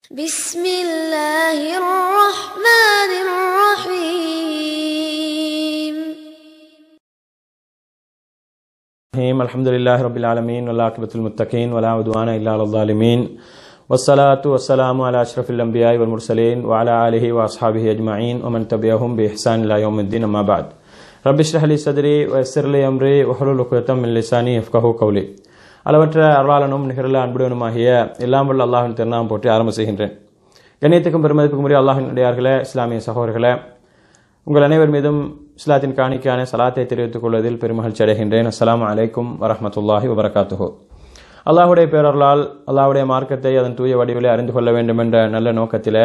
بسم الله الرحمن الرحيم الرحيم الحمد لله رب العالمين والعاقبة للمتقين ولا عدوان إلا على الظالمين والصلاة والسلام على أشرف الأنبياء والمرسلين وعلى آله وأصحابه أجمعين ومن تبعهم بإحسان إلى يوم الدين أما بعد رب اشرح لي صدري ويسر لي أمري واحلل عقدة من لساني يفقهوا قولي அளவற்ற அருளாளனும் நிகரில் அன்புடனுமாகிய எல்லாம் வல்ல அல்லாஹின் திருநாமம் போற்றி ஆரம்ப செய்கின்றேன் கண்ணியத்துக்கும் பெருமதிப்புக்கும் உரிய அல்லாஹின் அடியார்களே இஸ்லாமிய சகோதரர்களே உங்கள் அனைவர் மீதும் இஸ்லாத்தின் காணிக்கான சலாத்தை தெரிவித்துக் கொள்வதில் பெருமகிழ்ச்சி அடைகின்றேன் அஸ்ஸலாமு அலைக்கும் வரஹ்மத்துல்லாஹி வபரகாத்துஹு அல்லாஹுடைய பேரர்களால் அல்லாஹ்வுடைய மார்க்கத்தை அதன் தூய வடிவிலே அறிந்து கொள்ள வேண்டும் என்ற நல்ல நோக்கத்திலே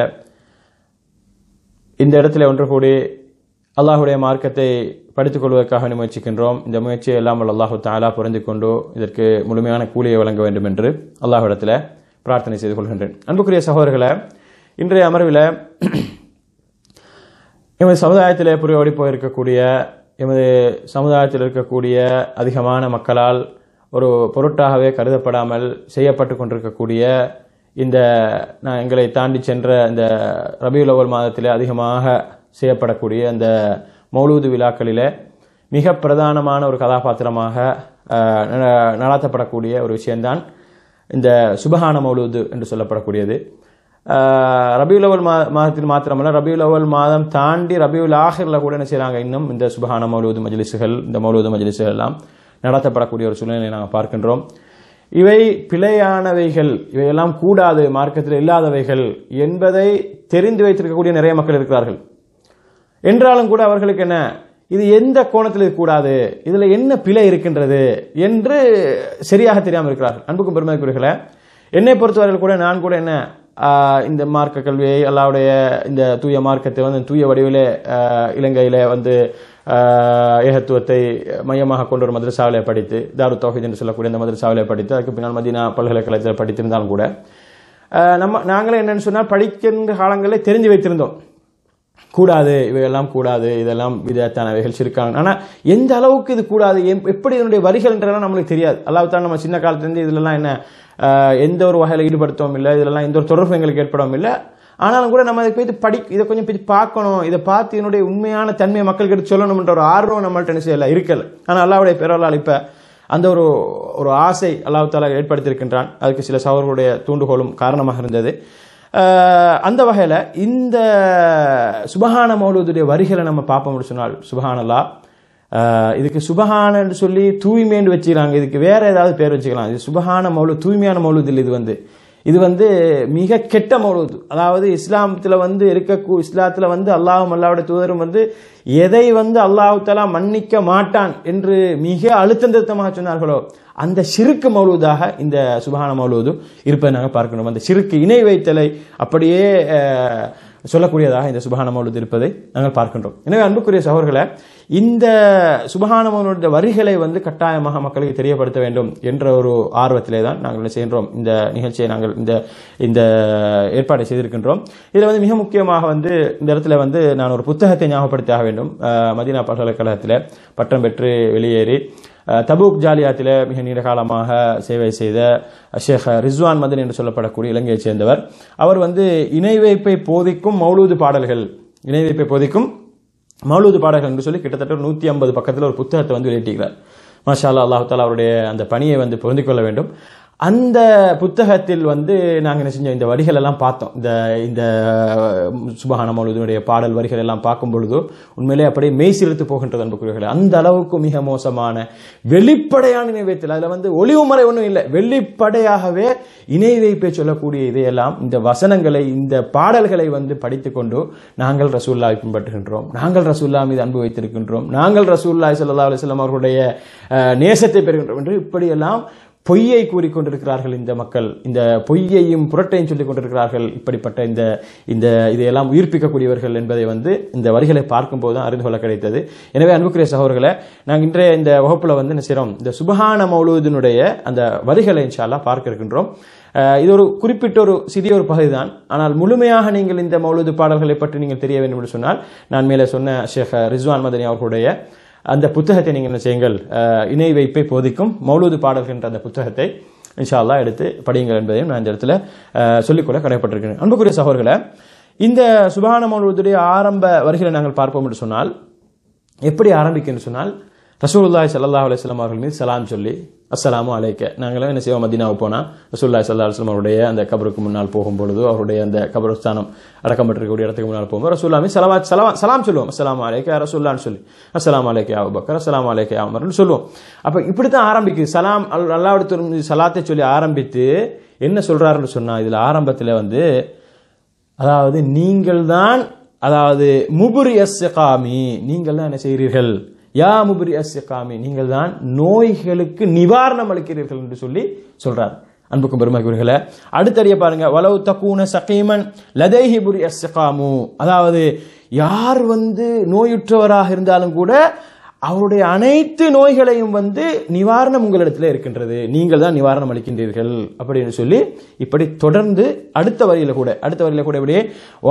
இந்த இடத்துல ஒன்று கூடி அல்லாஹுடைய மார்க்கத்தை படித்துக் கொள்வதற்காக முயற்சிக்கின்றோம் இந்த முயற்சியை எல்லாம் வல்ல அல்லாஹு தாலா புரிந்து கொண்டு இதற்கு முழுமையான கூலியை வழங்க வேண்டும் என்று அல்லாஹ்விடத்தில் பிரார்த்தனை செய்து கொள்கின்றேன் அன்புக்குரிய சகோதரர்களே இன்றைய அமர்வில் எமது சமுதாயத்திலே புரியோடி போயிருக்கக்கூடிய எமது சமுதாயத்தில் இருக்கக்கூடிய அதிகமான மக்களால் ஒரு பொருட்டாகவே கருதப்படாமல் செய்யப்பட்டு கொண்டிருக்கக்கூடிய இந்த நான் எங்களை தாண்டி சென்ற இந்த ரபியுல் அவ்வல் மாதத்திலே அதிகமாக செய்யப்படக்கூடிய இந்த மௌலூது விழாக்களிலே மிக பிரதானமான ஒரு கதாபாத்திரமாக அஹ், ந- நடாத்தப்படக்கூடிய ஒரு விஷயம்தான் இந்த சுபஹான மௌலூது என்று சொல்லப்படக்கூடியது ஆஹ் ரபியுல் அவல் மா மாதத்தில் மாத்திரமல்ல ரபியுல் அவல் மாதம் தாண்டி ரபியுல் ஆஹிரில் கூட என்ன செய்கிறாங்க இன்னும் இந்த சுபஹான மௌலூது மஜ்லிஸுகள் இந்த மௌலூது மஜ்லிஸுகள் எல்லாம் நடத்தப்படக்கூடிய ஒரு சூழ்நிலையை நாங்கள் பார்க்கின்றோம் இவை பிழையானவைகள் இவையெல்லாம் கூடாது மார்க்கத்தில் இல்லாதவைகள் என்பதை தெரிந்து வைத்திருக்கக்கூடிய நிறைய மக்கள் இருக்கிறார்கள் என்றாலும் கூட அவர்களுக்கு என்ன இது எந்த கோணத்தில் இது கூடாது இதுல என்ன பிழை இருக்கின்றது என்று சரியாக தெரியாமல் இருக்கிறார்கள் அன்புக்கும் பெருமைக்குரியர்களே என்னை பொறுத்தவரையில் கூட நான் கூட என்ன ஆஹ், இந்த மார்க்க கல்வியை அல்லாவுடைய இந்த தூய மார்க்கத்தை வந்து தூய வடிவிலே ஆஹ், இலங்கையிலே வந்து ஆஹ், ஏகத்துவத்தை மையமாக கொண்ட ஒரு மதரசாவிலே படித்து தாரு தௌஹீத் என்று சொல்லக்கூடிய இந்த மதரசாவிலே படித்து அதுக்கு பின்னால் மதீனா பல்கலைக்கழகத்தில் படித்திருந்தாலும் கூட ஆஹ், நம்ம நாங்களே என்னன்னு சொன்னால் படிக்கின்ற காலங்களில் தெரிஞ்சு வைத்திருந்தோம் கூடாது இவையெல்லாம் கூடாது இதெல்லாம் விதத்தானவைகள் சிறுக்காங்க ஆனால் எந்த அளவுக்கு இது கூடாது எம்- எப்படி இதனுடைய வரிகள்ன்றதெல்லாம் நம்மளுக்கு தெரியாது அல்லாஹ் நம்ம சின்ன காலத்துலேருந்து இதுலலாம் என்ன ஆஹ், எந்த ஒரு வகையில் ஈடுபடுத்தவும் இல்லை இதெல்லாம் எந்த ஒரு தொடர்பு எங்களுக்கு ஏற்படவும் இல்லை ஆனாலும் கூட நம்ம அதை போய் படி இதை கொஞ்சம் போய் பார்க்கணும் இதை பார்த்து இதனுடைய உண்மையான தன்மையை மக்கள்கிட்ட சொல்லணும்ன்ற ஒரு ஆர்வம் நம்மள்ட்ட என்ன செய்யல இருக்கல ஆனால் அல்லாவுடைய பிறலால் இப்போ அந்த ஒரு ஒரு ஆசை அல்லாஹ் தாலா ஏற்படுத்தியிருக்கின்றான் அதுக்கு சில சவர்களுடைய தூண்டுகோலும் காரணமாக இருந்தது ஆஹ் அந்த வகையில் இந்த சுபஹான மௌலூதுடைய வரிகளை நம்ம பார்ப்போம்னு சொன்னால் சுபஹானல்லா ஆஹ் இதுக்கு சுபஹானன்னு சொல்லி தூய்மைன்னு வச்சுக்கிறாங்க இதுக்கு வேற ஏதாவது பேர் வச்சுக்கலாம் இது சுபஹான மௌலு தூய்மையான மௌலூது இல்லை இது வந்து இது வந்து மிக கெட்ட மௌலூது அதாவது இஸ்லாமத்தில் வந்து இருக்க இஸ்லாத்தில் வந்து அல்லாஹும் அல்லாவுடைய தூதரும் வந்து எதை வந்து அல்லாஹு தஆலா மன்னிக்க மாட்டான் என்று மிக அழுத்தம் திருத்தமாக சொன்னார்களோ அந்த சிறுக்கு மௌலூதாக இந்த சுபஹான மௌலூது இருப்பதை நாங்கள் பார்க்கணும் அந்த சிறுக்கு இணை வைத்தலை அப்படியே அஹ், சொல்லக்கூடியதாக இந்த சுபஹான மௌலூத் இருப்பதை நாங்கள் பார்க்கின்றோம் எனவே அன்புக்குரிய சகோதரர்களே இந்த சுபஹான மௌலூத் வரிகளை வந்து கட்டாயமாக மக்களுக்கு தெரியப்படுத்த வேண்டும் என்ற ஒரு ஆர்வத்திலே தான் நாங்கள் என்ன செய்கின்றோம் இந்த நிகழ்ச்சியை நாங்கள் இந்த இந்த ஏற்பாடை செய்திருக்கின்றோம் இதில் வந்து மிக முக்கியமாக வந்து இந்த இடத்துல வந்து நான் ஒரு புத்தகத்தை ஞாபகப்படுத்தி ஆக வேண்டும் அஹ், மதீனா பல்கலைக்கழகத்தில் பட்டம் பெற்று வெளியேறி அஹ், தபூக் ஜாலியாத்தில் மிக நீண்ட காலமாக சேவை செய்த ஷேக் ரிஸ்வான் மதன் என்று சொல்லப்படக்கூடிய இலங்கையைச் சேர்ந்தவர் அவர் வந்து இணை வைப்பை போதிக்கும் மௌலூது பாடல்கள் இணை வைப்பை போதிக்கும் மௌலூது பாடல்கள் என்று சொல்லி கிட்டத்தட்ட ஒரு நூற்றி ஐம்பது பக்கத்தில் ஒரு புத்தகத்தை வந்து வெளியிட்டிருக்கிறார் மாஷா அல்லாஹ் அல்லாஹ் தாலா அவருடைய அந்த பணியை வந்து பொருந்திக் கொள்ள வேண்டும் அந்த புத்தகத்தில் வந்து நாங்கள் என்ன செஞ்சோம் இந்த வரிகள் எல்லாம் பார்த்தோம் இந்த இந்த சுபஹான மௌலூதினுடைய பாடல் வரிகள் எல்லாம் பார்க்கும் பொழுது உண்மையிலே அப்படியே மெய் சிறுத்து போகின்றது அன்புக்குரியவர்களே அந்த அளவுக்கு மிக மோசமான வெளிப்படையான இணை வைத்தல் அதில் வந்து ஒளிவு முறை ஒன்றும் இல்லை வெளிப்படையாகவே இணை வைப்பை சொல்லக்கூடிய இதையெல்லாம் இந்த வசனங்களை இந்த பாடல்களை வந்து படித்துக்கொண்டு நாங்கள் ரசூல்லாவை பின்பற்றுகின்றோம் நாங்கள் ரசூல்லா மீது அன்பு வைத்திருக்கின்றோம் நாங்கள் ரசூல்லாய் ஸல்லல்லாஹு அலைஹி வஸல்லம் அவர்களுடைய அஹ், நேசத்தை பெறுகின்றோம் என்று இப்படியெல்லாம் பொய்யை கூறிக்கொண்டிருக்கிறார்கள் இந்த மக்கள் இந்த பொய்யையும் புரட்டையும் சொல்லிக் கொண்டிருக்கிறார்கள் இப்படிப்பட்ட இந்த இந்த இதையெல்லாம் உயிர்ப்பிக்கக்கூடியவர்கள் என்பதை வந்து இந்த வரிகளை பார்க்கும்போது தான் அறிந்து கொள்ள கிடைத்தது எனவே அன்புக்குரிய சகோதரர்களை நாங்கள் இன்றைய இந்த வகுப்புல வந்து என்ன செய்றோம் இந்த சுபஹான மௌலூதினுடைய அந்த வரிகளை இன்ஷால்லா பார்க்க இருக்கின்றோம் அஹ் இது ஒரு குறிப்பிட்ட ஒரு சிறிய ஒரு பகுதி தான் ஆனால் முழுமையாக நீங்கள் இந்த மௌலூது பாடல்களை பற்றி நீங்கள் தெரிய வேண்டும் என்று சொன்னால் நான் மேலே சொன்ன ஷேக் ரிஸ்வான் மதனி அவர்களுடைய அந்த புத்தகத்தை நீங்கள் என்ன செய்யுங்கள் அஹ், இணை வைப்பை போதிக்கும் மௌலூது பாடல்கின்ற அந்த புத்தகத்தை இன்ஷா அல்லாஹ் எடுத்து படியுங்கள் என்பதையும் நான் இந்த இடத்துல அஹ், சொல்லிக்கொள்ள கடமைப்பட்டிருக்கிறேன் அன்புக்குரிய சகோதரர்களே இந்த சுபஹான மௌலூதுடைய ஆரம்ப வரிகளை நாங்கள் பார்ப்போம் என்று சொன்னால் எப்படி ஆரம்பிக்குன்னு சொன்னால் ரசூலுல்லாஹி ஸல்லல்லாஹு அலைஹி வஸல்லம் அவர்கள் மீது சலாம் சொல்லி அஸ்ஸலாமு அலைக்க நாங்களும் என்ன செய்வோம் மதீனாவுக்கு போனால் ரசூலுல்லாஹி ஸல்லல்லாஹு அலைஹி வஸல்லம் அவருடைய அந்த கபருக்கு முன்னால் போகும் பொழுது அவருடைய அந்த கபரஸ்தானம் அடக்கப்பட்டிருக்கக்கூடிய இடத்துக்கு முன்னால் போகும்போது ரசூல்லா மீது சலவா சலாம் சலாம் சொல்லுவோம் அஸ்ஸலாமு அலைக்க யா ரசூல்லான்னு சொல்லி அஸ்ஸலாமு அலைக்க யா அபூபக்கர் அஸ்ஸலாமு அலைக்க யா உமர்னு சொல்லுவோம் அப்போ இப்படி தான் ஆரம்பிக்குது சலாம் அல் அல்லாஹ்வுடைய சலாத்தை சொல்லி ஆரம்பித்து என்ன சொல்றாருன்னு சொன்னா இதுல ஆரம்பத்தில் வந்து அதாவது நீங்கள் தான் அதாவது முபுரி அஸ்ஸகாமி நீங்கள் தான் என்ன செய்கிறீர்கள் யா முபுரி அஸ்ஸகாமி நீங்கள் தான் நோய்களுக்கு நிவாரணம் அளிக்கிறீர்கள் என்று சொல்லி சொல்றார் அன்புக்கும் பெருமைக்குரியர்களே அடுத்தறிய பாருங்க வலவு தக்கூன சகீமன் லதைஹி புரி அஸ்ஸகாமு அதாவது யார் வந்து நோயுற்றவராக இருந்தாலும் கூட அவருடைய அனைத்து நோய்களையும் வந்து நிவாரணம் உங்களிடத்தில் இருக்கின்றது நீங்கள் தான் நிவாரணம் அளிக்கின்றீர்கள் அப்படின்னு சொல்லி இப்படி தொடர்ந்து அடுத்த வரியில கூட அடுத்த வரியில கூட இப்படியே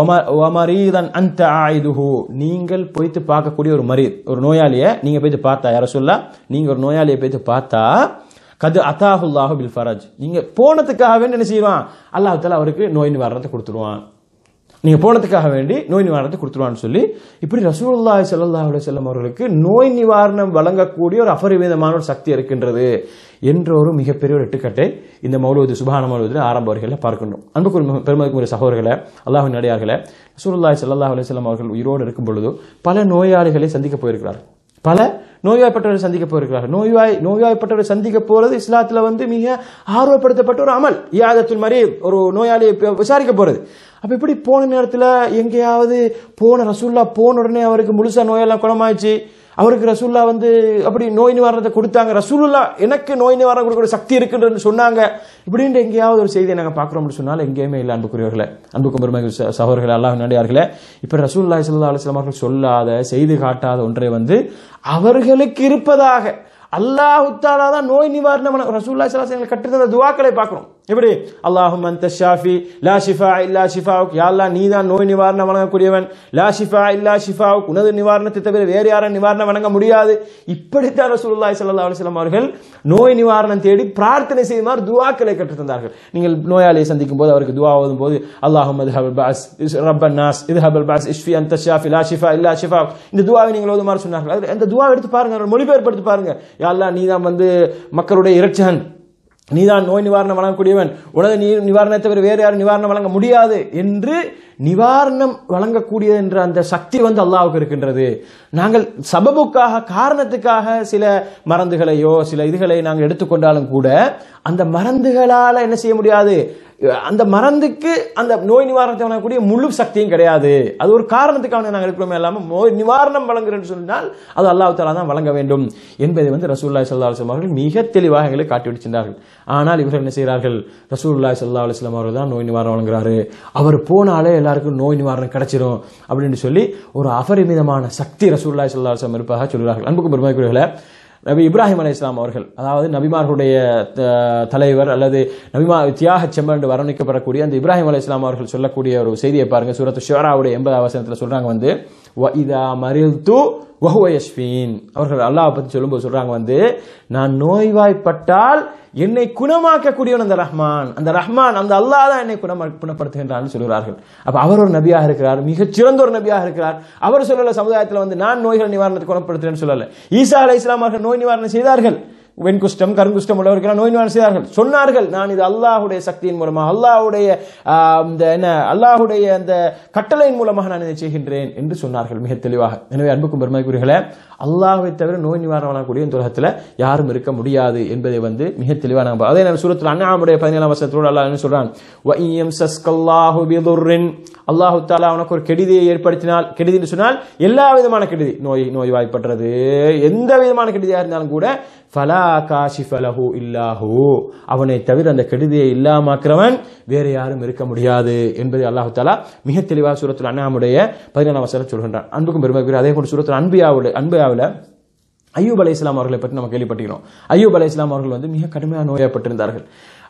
ஒமரீதன் அந்த ஆயுதுஹு நீங்கள் போய்த்து பார்க்கக்கூடிய ஒரு மரி ஒரு நோயாளியை நீங்க போய்த்து பார்த்தா யார சொல்ல நீங்க ஒரு நோயாளியை போய்த்து பார்த்தா கது அத்தாஹுல்லாஹு பில் ஃபரஜ் நீங்க போனதுக்காக வேண்டி என்ன செய்வான் அல்லாஹ் தாலா அவருக்கு நோய் நிவாரணத்தை கொடுத்துருவான் நீங்க போனதுக்காக வேண்டி நோய் நிவாரணத்தை கொடுத்துருவான்னு சொல்லி இப்படி ரசூலுல்லாஹி ஸல்லல்லாஹு அலைஹி வஸல்லம் அவர்களுக்கு நோய் நிவாரணம் வழங்கக்கூடிய ஒரு அபரிமிதமான ஒரு சக்தி இருக்கின்றது என்ற ஒரு மிகப்பெரிய ஒரு எட்டுக்கட்டை இந்த மௌலூது சுபான மௌலூதில் ஆரம்ப வரிகளில் பார்க்கின்றோம் அன்புக்குரிய பெருமதிக்குரிய சகோதரர்களை அல்லாஹின் நடிகார்களே ரசூலுல்லாஹி ஸல்லல்லாஹு அலைஹி வஸல்லம் அவர்கள் உயிரோடு இருக்கும் பொழுது பல நோயாளிகளை சந்திக்க போயிருக்கிறார் பல நோய்வாய்ப்பட்டவரை சந்திக்க போயிருக்கிறார்கள் நோய்வாய் நோய்வாய்ப்பட்டவரை சந்திக்க போறது இஸ்லாத்துல வந்து மிக ஆர்வப்படுத்தப்பட்ட ஒரு அமல் இயாதத்துல் மாதிரி ஒரு நோயாளியை ப- விசாரிக்க போறது அப்ப இப்படி போன நேரத்துல எங்கேயாவது போன ரசூல்லா போன உடனே அவருக்கு முழுசா நோயெல்லாம் குணமாயிடுச்சு அவருக்கு ரசூல்லா வந்து அப்படி நோய் நிவாரணத்தை கொடுத்தாங்க ரசூலுல்லா எனக்கு நோய் நிவாரணம் கொடுக்கிற சக்தி இருக்குன்னு சொன்னாங்க இப்படின்ற எங்கேயாவது ஒரு செய்தியை நாங்கள் பார்க்குறோம்னு சொன்னால் எங்கேயுமே இல்லை அன்புக்குரியவர்களே அன்புக்கும் பெருமை சகோதரர்களே அல்லாஹ் நடிகார்களே இப்போ ரசூல்லாய் சல்லா அலுவலாம் அவர்கள் சொல்லாத செய்து காட்டாத ஒன்றை வந்து அவர்களுக்கு இருப்பதாக அல்லாஹு தாலா தான் நோய் நிவாரணம் ரசூல்லா சலாஹ் கட்டுத்தந்த துவாக்களை பார்க்கணும் எப்படி அல்லாஹும் அந்த ஷாஃபி லா ஷிஃபா இல்லா ஷிஃபாவுக் யா அல்லாஹ் நீ தான் நோய் நிவாரணம் வழங்கக்கூடியவன் லா ஷிஃபா இல்லா ஷிஃபாவுக் உனது நிவாரணத்தை தவிர வேறு யாரும் நிவாரணம் வழங்க முடியாது இப்படித்தான் ரசூலுல்லாஹி ஸல்லல்லாஹு அலைஹி வஸல்லம் அவர்கள் நோய் நிவாரணம் தேடி பிரார்த்தனை செய்யுமாறு துவாக்களை கற்றுத் தந்தார்கள் நீங்கள் நோயாளியை சந்திக்கும் போது அவருக்கு துவா ஓதும் போது அல்லாஹும் அதுஹபல் பாஸ் ரப்பன் நாஸ் இதுஹபல் பாஸ் இஷ்ஃபி அந்த ஷாஃபி லா ஷிஃபா இல்லா ஷிஃபா இந்த துவாவை நீங்கள் ஓதுமாறு சொன்னார்கள் அது- அந்த துவாவை எடுத்து பாருங்க அதோட மொழிபெயர்ப்படுத்தி பாருங்க யா அல்லாஹ் நீ தான் வந்து மக்களுடைய இரட்சகன் நீதான் நோய் நிவாரணம் வழங்கக்கூடியவன் உனது நீ நிவாரணத்தை தவிர வேறு யாரும் நிவாரணம் வழங்க முடியாது என்று நிவாரணம் வழங்கக்கூடியது என்ற அந்த சக்தி வந்து அல்லாஹ்வுக்கு இருக்கின்றது நாங்கள் சபபுக்காக காரணத்துக்காக சில மருந்துகளையோ சில இதுகளை நாங்கள் எடுத்துக்கொண்டாலும் கூட அந்த மருந்துகளால என்ன செய்ய முடியாது அந்த மருந்துக்கு அந்த நோய் நிவாரணத்தை வழங்கக்கூடிய முழு சக்தியும் கிடையாது அது ஒரு காரணத்துக்காக நாங்கள் இருக்கிறோமே இல்லாமல் நோய் நிவாரணம் வழங்குறேன்னு சொன்னால் அது அல்லாஹ் தாலா தான் வழங்க வேண்டும் என்பதை வந்து ரசூல்லாய் சல்லா அலுவலம் அவர்கள் மிக தெளிவாக எங்களை காட்டி விடுச்சிருந்தார்கள் ஆனால் இவர்கள் என்ன செய்கிறார்கள் ரசூல்லாய் சல்லா அலுவலம் அவர்கள் தான் நோய் நிவாரணம் வழங்குறாரு அவர் போனாலே எல்லாருக்கும் நோய் நிவாரணம் கிடைச்சிரும் அப்படின்னு சொல்லி ஒரு அபரிமிதமான சக்தி ரசூல்லாய் சல்லா அலுவலம் இருப்பதாக சொல்கிறார்கள் அன்புக்கும் பெருமைக்குரியவர்களே நபி இப்ராஹிம் அலை இஸ்லாம் அவர்கள் அதாவது நபிமார்களுடைய த- தலைவர் அல்லது நபிமா தியாக செம்மன் என்று வர்ணிக்கப்படக்கூடிய அந்த இப்ராஹிம் அலை இஸ்லாம் அவர்கள் சொல்லக்கூடிய ஒரு செய்தியை பாருங்க சூரத்து ஷுவராவுடைய எண்பது வசனத்தில் சொல்றாங்க வந்து "வ இதா மரில்து வஹுவ யஷ்ஃபீன் அவர்கள் அல்லாஹ் பத்தி சொல்லும்போது சொல்றாங்க வந்து நான் நோய்வாய்ப்பட்டால் என்னை குணமாக்கக்கூடியவன் அந்த ரஹ்மான் அந்த ரஹ்மான் அந்த அல்லாஹ் தான் என்னை குணமா குணப்படுத்துகின்றான்னு சொல்கிறார்கள் அப்ப அவர் ஒரு நபியாக இருக்கிறார் மிகச் சிறந்த ஒரு நபியாக இருக்கிறார் அவர் சொல்லல சமுதாயத்தில் வந்து நான் நோய்கள் நிவாரணத்தை குணப்படுத்துறேன்னு சொல்லல ஈசா அலை இஸ்லாம் அவர்கள் நோய் நிவாரணம் செய்தார்கள் வெண்குஷ்டம் கருங்குஷ்டம் உள்ளவர்கள் நோய் நிவாரணம் செய்தார்கள் சொன்னார்கள் நான் இது அல்லாஹுடைய சக்தியின் மூலமாக அல்லாஹுடைய ஆஹ், இந்த என்ன அல்லாஹுடைய அந்த கட்டளையின் மூலமாக நான் இதை செய்கின்றேன் என்று சொன்னார்கள் மிக தெளிவாக எனவே அன்புக்கும் பெருமைக்குரியர்களே அல்லாஹ்வை தவிர நோய் நிவாரணம் வழங்கக்கூடிய இந்த உலகத்தில் யாரும் இருக்க முடியாது என்பதை வந்து மிக தெளிவாக நம்ம அதே நேரம் சூரத்தில் அண்ணாமுடைய பதினேழாம் வருஷத்தோடு அல்லாஹ் என்ன சொல்றான் "வஇயம் சஸ்கல்லாஹு பிதுர்ரின் அல்லாஹு தாலா உனக்கு ஒரு கெடுதியை ஏற்படுத்தினால் கெடுதின்னு சொன்னால் எல்லா விதமான கெடுதி நோய் நோய் வாய்ப்படுறது எந்த விதமான கெடுதியாக இருந்தாலும் கூட ஃபலா காஷிஃப லஹு இல்லாஹு அவனை தவிர அந்த கெடுதியை இல்லாமாக்குறவன் வேற யாரும் இருக்க முடியாது என்பதை அல்லாஹு தாலா மிக தெளிவாக சூரத்தில் அண்ணாமுடைய பதினேழாம் வசனம் சொல்கின்றான் அன்புக்கும் பெருமைக்குரிய அதே போன்று சூரத்தில் அன்பியாவுடைய அன்பியாவில் ஐயூப் அலை இஸ்லாம் அவர்களை பற்றி நம்ம கேள்விப்பட்டிருக்கிறோம் ஐயூப் அலை இஸ்லாம் அவர்கள் வந்து மிக கடுமையாக நோயப்பட்டிருந்தார்கள்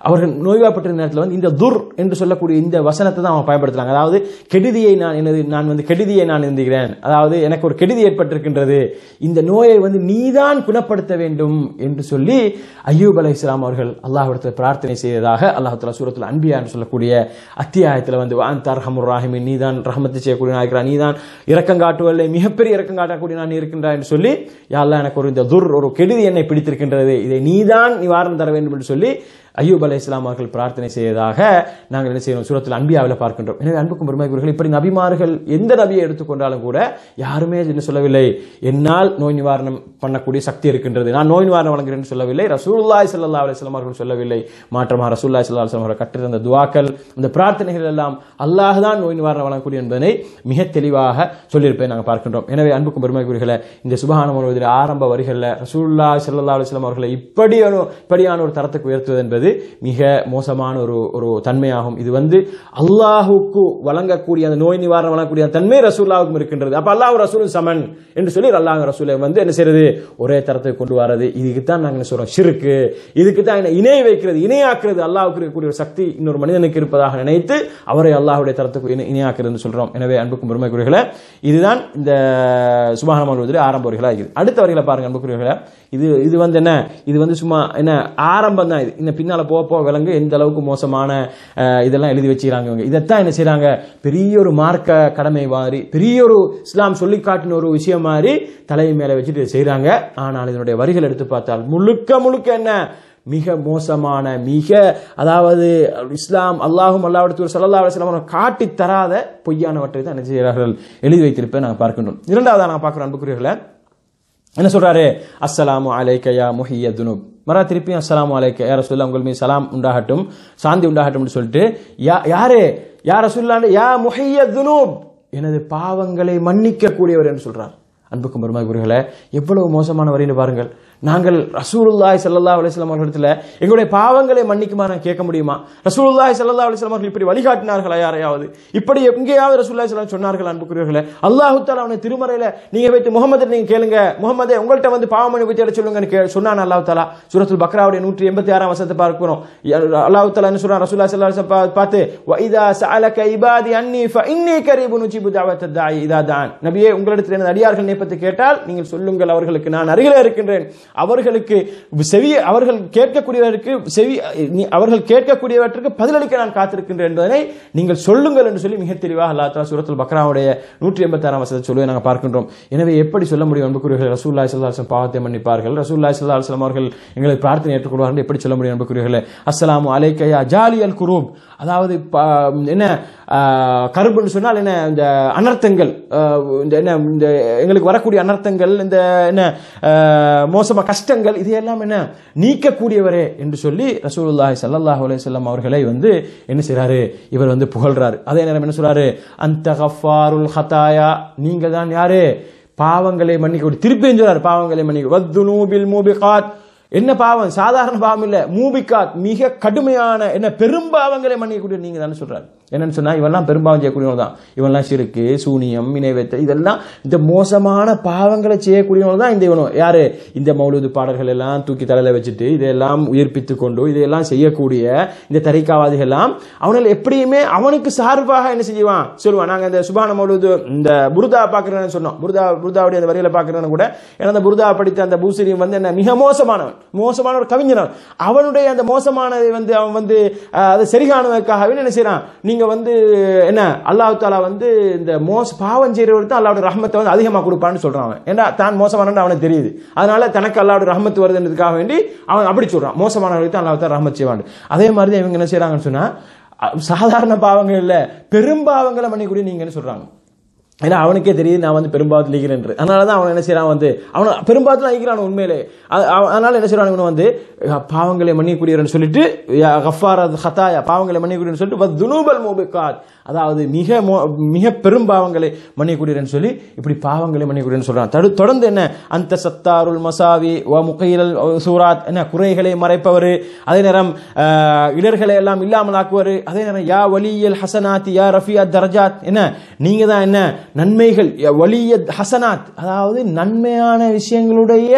அவர்கள் நோய்வாய்ப்பட்ட நேரத்தில் வந்து இந்த துர் என்று சொல்லக்கூடிய இந்த வசனத்தை தான் அவங்க பயன்படுத்துறாங்க அதாவது கெடுதியை நான் எனது நான் வந்து கெடுதியை நான் இருந்துகிறேன் அதாவது எனக்கு ஒரு கெடுதி ஏற்பட்டிருக்கின்றது இந்த நோயை வந்து நீதான் குணப்படுத்த வேண்டும் என்று சொல்லி ஐயூப் அலை இஸ்லாம் அவர்கள் அல்லாஹ்விடத்தில் பிரார்த்தனை செய்ததாக அல்லாஹ் தலா சூரத்தில் அன்பியா என்று சொல்லக்கூடிய அத்தியாயத்தில் வந்து வான் தர்ஹமுர் ராஹிமின் நீதான் ரஹமத்து செய்யக்கூடிய நாயக்கிறா நீதான் இரக்கம் காட்டுவதில்லை மிகப்பெரிய இரக்கம் காட்டக்கூடிய நான் இருக்கின்றான் என்று சொல்லி யாரெல்லாம் எனக்கு ஒரு இந்த துர் ஒரு கெடுதி என்னை பிடித்திருக்கின்றது இதை நீதான் நிவாரணம் தர வேண்டும் என்று சொல்லி ஐயூப் அலை இஸ்லாம் அவர்கள் பிரார்த்தனை செய்ததாக நாங்கள் என்ன செய்யணும் சூரத்தில் அன்பியாவில் பார்க்கின்றோம் எனவே அன்புக்கும் பெருமைக்குரியவர்கள் இப்படி நபிமார்கள் எந்த நபியை எடுத்துக்கொண்டாலும் கூட யாருமே என்ன சொல்லவில்லை என்னால் நோய் நிவாரணம் பண்ணக்கூடிய சக்தி இருக்கின்றது நான் நோய் நிவாரணம் வழங்குகிறேன் சொல்லவில்லை ரசூலுல்லாய் ஸல்லல்லாஹு அலைஹி வஸல்லம் அவர்கள் சொல்லவில்லை மாற்றமாக ரசூலுல்லாய் ஸல்லல்லாஹு அலைஹி வஸல்லம் அவர்கள் கற்றிருந்த துவாக்கள் அந்த பிரார்த்தனைகள் எல்லாம் அல்லாஹ் தான் நோய் நிவாரணம் வழங்கக்கூடிய என்பதனை மிக தெளிவாக சொல்லியிருப்பேன் நாங்கள் பார்க்கின்றோம் எனவே அன்புக்கும் பெருமைக்குரியவர்களே இந்த சுபஹானம் வருவதில் ஆரம்ப வரிகளில் ரசூலுல்லாஹி ஸல்லல்லாஹு அலைஹி வஸல்லம் அவர்களை இப்படி ஒரு இப்படியான ஒரு தரத்துக்கு உயர்த்துவது என்பது மிக மோசமான ஒரு ஒரு தன்மையாகும் இது வந்து அல்லாஹுக்கு வழங்கக்கூடிய அந்த நோய் நிவாரணம் வழங்கக்கூடிய அந்த தன்மை ரசூல்லாவுக்கும் இருக்கின்றது அப்ப அல்லாஹ் ரசூல் சமன் என்று சொல்லி அல்லாஹ் ரசூலை வந்து என்ன செய்யறது ஒரே தரத்துக்கு கொண்டு வரது இதுக்கு தான் நாங்கள் என்ன சொல்றோம் ஷிருக்கு இதுக்கு தான் என்ன இணை வைக்கிறது இணையாக்குறது அல்லாஹ்வுக்கு இருக்கக்கூடிய ஒரு சக்தி இன்னொரு மனிதனுக்கு இருப்பதாக நினைத்து அவரை அல்லாஹ்வுடைய தரத்துக்கு இணை- இணையாக்குறதுன்னு சொல்றோம் எனவே அன்புக்கும் பெருமைக்குரியர்களே இதுதான் இந்த சுபானம் வருவதில் ஆரம்ப வரிகளாக இருக்குது அடுத்த வரிகளை பாருங்க அன்புக்குரியர்களே இது இது வந்து என்ன இது வந்து சும்மா என்ன ஆரம்பம் தான் இது இந்த பின்னால போக போக விலங்கு எந்த அளவுக்கு மோசமான அஹ், இதெல்லாம் எழுதி வச்சுக்கிறாங்க இவங்க இதைத்தான் என்ன செய்றாங்க பெரிய ஒரு மார்க்க கடமை மாதிரி பெரிய ஒரு இஸ்லாம் சொல்லி காட்டின ஒரு விஷயம் மாதிரி தலை மேல வச்சுட்டு இதை செய்றாங்க ஆனால் இதனுடைய வரிகள் எடுத்து பார்த்தால் முழுக்க முழுக்க என்ன மிக மோசமான மிக அதாவது இஸ்லாம் அல்லாஹும் அல்லாஹ் சல்லா அலுவலாம் காட்டி தராத பொய்யானவற்றை தான் என்ன செய்கிறார்கள் எழுதி வைத்திருப்பதை நாங்கள் பார்க்கின்றோம் இரண்டாவதாக நான் பார்க்குறோம் அன்புக்குரியர்களை என்ன சொல்றாரு அஸ்ஸலாமு அலைக்க யா முஹிய துனுப் மரா திருப்பியும் அஸ்ஸலாமு அலைக்க யார சொல்ல உங்கள் மீது சலாம் உண்டாகட்டும் சாந்தி உண்டாகட்டும் சொல்லிட்டு யா யாரு யார சொல்லாண்டு யா முஹிய துனுப் எனது பாவங்களை மன்னிக்க கூடியவர் என்று சொல்றார் அன்புக்கும் பெருமாக்குரியர்களே எவ்வளவு மோசமான வரின்னு பாருங்கள் நாங்கள் ரசூலுல்லாஹி ஸல்லல்லாஹு அலைஹி வஸல்லம் அவர்களிடத்தில் எங்களுடைய பாவங்களை மன்னிக்குமா நான் கேட்க முடியுமா ரசூலுல்லாஹி ஸல்லல்லாஹு அலைஹி வஸல்லம் அவர்கள் இப்படி வழிகாட்டினார்களா யாரையாவது இப்படி எங்கேயாவது ரசூலுல்லாஹி ஸல்லல்லாஹு அலைஹி சொன்னார்கள் அன்புக்குரியவர்களே அல்லாஹ் தஆலா அவனை திருமறையில நீங்க வைத்து முகமது நீங்க கேளுங்க முகமதே உங்கள்ட்ட வந்து பாவம் மன்னிப்பு தேட சொல்லுங்கன்னு கே சொன்னான் அல்லாஹ் தஆலா சூரத்துல் பக்ராவுடைய 186 ஆறாம் வசனத்தை பார்க்கிறோம் அல்லாஹ் தஆலா என்ன சொல்றான் ரசூலுல்லாஹி ஸல்லல்லாஹு அலைஹி வஸல்லம் பார்த்து வ இதா சஅலக இபாதி அன்னி ஃபஇன்னி கரீபுன் உஜிபு தஅவத்தத் தாஇ இதா தான் நபியே உங்களிடத்தில் எனது அடியார்கள் நேபத்தை கேட்டால் நீங்கள் சொல்லுங்கள் அவர்களுக்கு நான் அருகிலே இருக்கின்றேன் அவர்களுக்கு செவி அவர்கள் கேட்கக்கூடியவருக்கு செவி நீ- அவர்கள் கேட்கக்கூடியவற்றுக்கு பதிலளிக்க நான் காத்திருக்கின்றேன் என்பதனை நீங்கள் சொல்லுங்கள் என்று சொல்லி மிக தெளிவாக அல்லா தலா சூரத்துல் பக்ராவுடைய நூற்றி எண்பத்தாறாம் வசதி சொல்லுவதை நாங்கள் பார்க்கின்றோம் எனவே எப்படி சொல்ல முடியும் அன்புக்குரியவர்கள் ரசூல்லாய் சல்லாஹம் பாவத்தை மன்னிப்பார்கள் ரசூல்லாய் சல்லா அலுவலம் அவர்கள் எங்களை பிரார்த்தனை ஏற்றுக்கொள்வார்கள் எப்படி சொல்ல முடியும் அன்புக்குரியவர்களே அஸ்ஸலாமு அலைக்கயா ஜாலி அல் குரூப் அதாவது ப- என்ன ஆஹ், கருப்புன்னு சொன்னால் என்ன இந்த அனர்த்தங்கள் ஆஹ், இந்த என்ன இந்த எங்களுக்கு வரக்கூடிய அனர்த்தங்கள் இந்த என்ன ஆஹ், மோசமா கஷ்டங்கள் இதையெல்லாம் என்ன நீக்கக்கூடியவரே என்று சொல்லி ரசூலுல்லாஹி ஸல்லல்லாஹு அலைஹி வஸல்லம் அவர்களை வந்து என்ன செய்றாரு இவர் வந்து புகழ்றாரு அதே நேரம் என்ன சொல்றாரு அந்த கஃபாருல் ஹதாயா நீங்க தான் யாரு பாவங்களை மன்னிக்க திருப்பியும் சொல்றாரு பாவங்களை மன்னிக்க வத்துனூபில் மூபிகாத் என்ன பாவம் சாதாரண பாவம் இல்ல மூபிகாத் மிக கடுமையான என்ன பெரும்பாவங்களை மன்னிக்கக்கூடிய நீங்க தானே சொல்றாரு என்னன்னு சொன்னா இவெல்லாம் பெரும்பாவம் செய்யக்கூடியவங்க தான் இவெல்லாம் சிறுக்கு சூனியம் இணைவெத்த இதெல்லாம் இந்த மோசமான பாவங்களை செய்யக்கூடியவங்க தான் இந்த இவனும் யாரு இந்த மௌலூது பாடல்கள் எல்லாம் தூக்கி தலையில வச்சுட்டு இதையெல்லாம் உயிர்ப்பித்து கொண்டு இதையெல்லாம் செய்யக்கூடிய இந்த தரிக்காவாதிகள் எல்லாம் அவனால் எப்படியுமே அவனுக்கு சார்பாக என்ன செய்வான் சொல்லுவான் நாங்க இந்த சுபான மௌலூது இந்த புருதா பாக்குறேன்னு சொன்னோம் புருதா புருதாவுடைய அந்த வரியில பாக்குறேன்னு கூட ஏன்னா அந்த புருதா படித்த அந்த பூசரியம் வந்து என்ன மிக மோசமானவன் மோசமான ஒரு கவிஞன் அவன். அவனுடைய அந்த மோசமானதை வந்து அவன் வந்து அஹ், அதை சரிகாணுவதற்காகவே என்ன செய்யறான் நீங்க வந்து என்ன அல்லாஹ் தாலா வந்து இந்த மோச பாவம் செய்யறவருக்கு தான் அல்லாவுடைய ரஹ்மத்தை வந்து அதிகமா கொடுப்பான்னு சொல்றான் அவன் ஏன்னா தான் மோசமானவன் அவனுக்கு தெரியுது அதனால தனக்கு அல்லாவுடைய ரஹ்மத்து வருதுன்றதுக்காக வேண்டி அவன் அப்படி சொல்றான் மோசமானவர்களுக்கு தான் அல்லாஹ் தாலா ரஹ்மத் செய்வான் அதே மாதிரி தான் இவங்க என்ன செய்றாங்கன்னு சொன்னா அஹ், சாதாரண பாவங்கள் இல்ல பெரும்பாவங்களை மன்னிக்கூடிய நீங்கன்னு சொல்றாங்க ஏன்னா அவனுக்கே தெரியுது நான் வந்து பெரும்பாவத்தில் இருக்கிறேன் அதனால தான் அவன் என்ன செய்யறான் வந்து அவன் பெரும்பாவத்தில் இருக்கிறான் உண்மையிலே அ- அவன் அதனால என்ன செய்யறான் இவனை வந்து அஹ், பாவங்களை மன்னிக்கூடியவன் சொல்லிட்டு யா கஃபார் ஹத்தாயா பாவங்களை மன்னிக்கூடியவன் சொல்லிட்டு வத் துனூபல் மூபிகாத் அதாவது மிக மோ- மிக பெரும் பாவங்களை மன்னிக்கூடியவன் சொல்லி இப்படி பாவங்களை மன்னிக்கூடியவன் சொல்றான் தடு தொடர்ந்து என்ன அந்த சத்தாருல் மசாவி வ முகையிலல் சூராத் என்ன குறைகளை மறைப்பவர் அதே நேரம் அஹ், இடர்களை எல்லாம் இல்லாமல் ஆக்குவார் அதே நேரம் யா வலியல் ஹசனாத் யா ரஃபியா தர்ஜாத் என்ன நீங்க தான் என்ன நன்மைகள் யா வலிய ஹசனாத் அதாவது நன்மையான விஷயங்களுடைய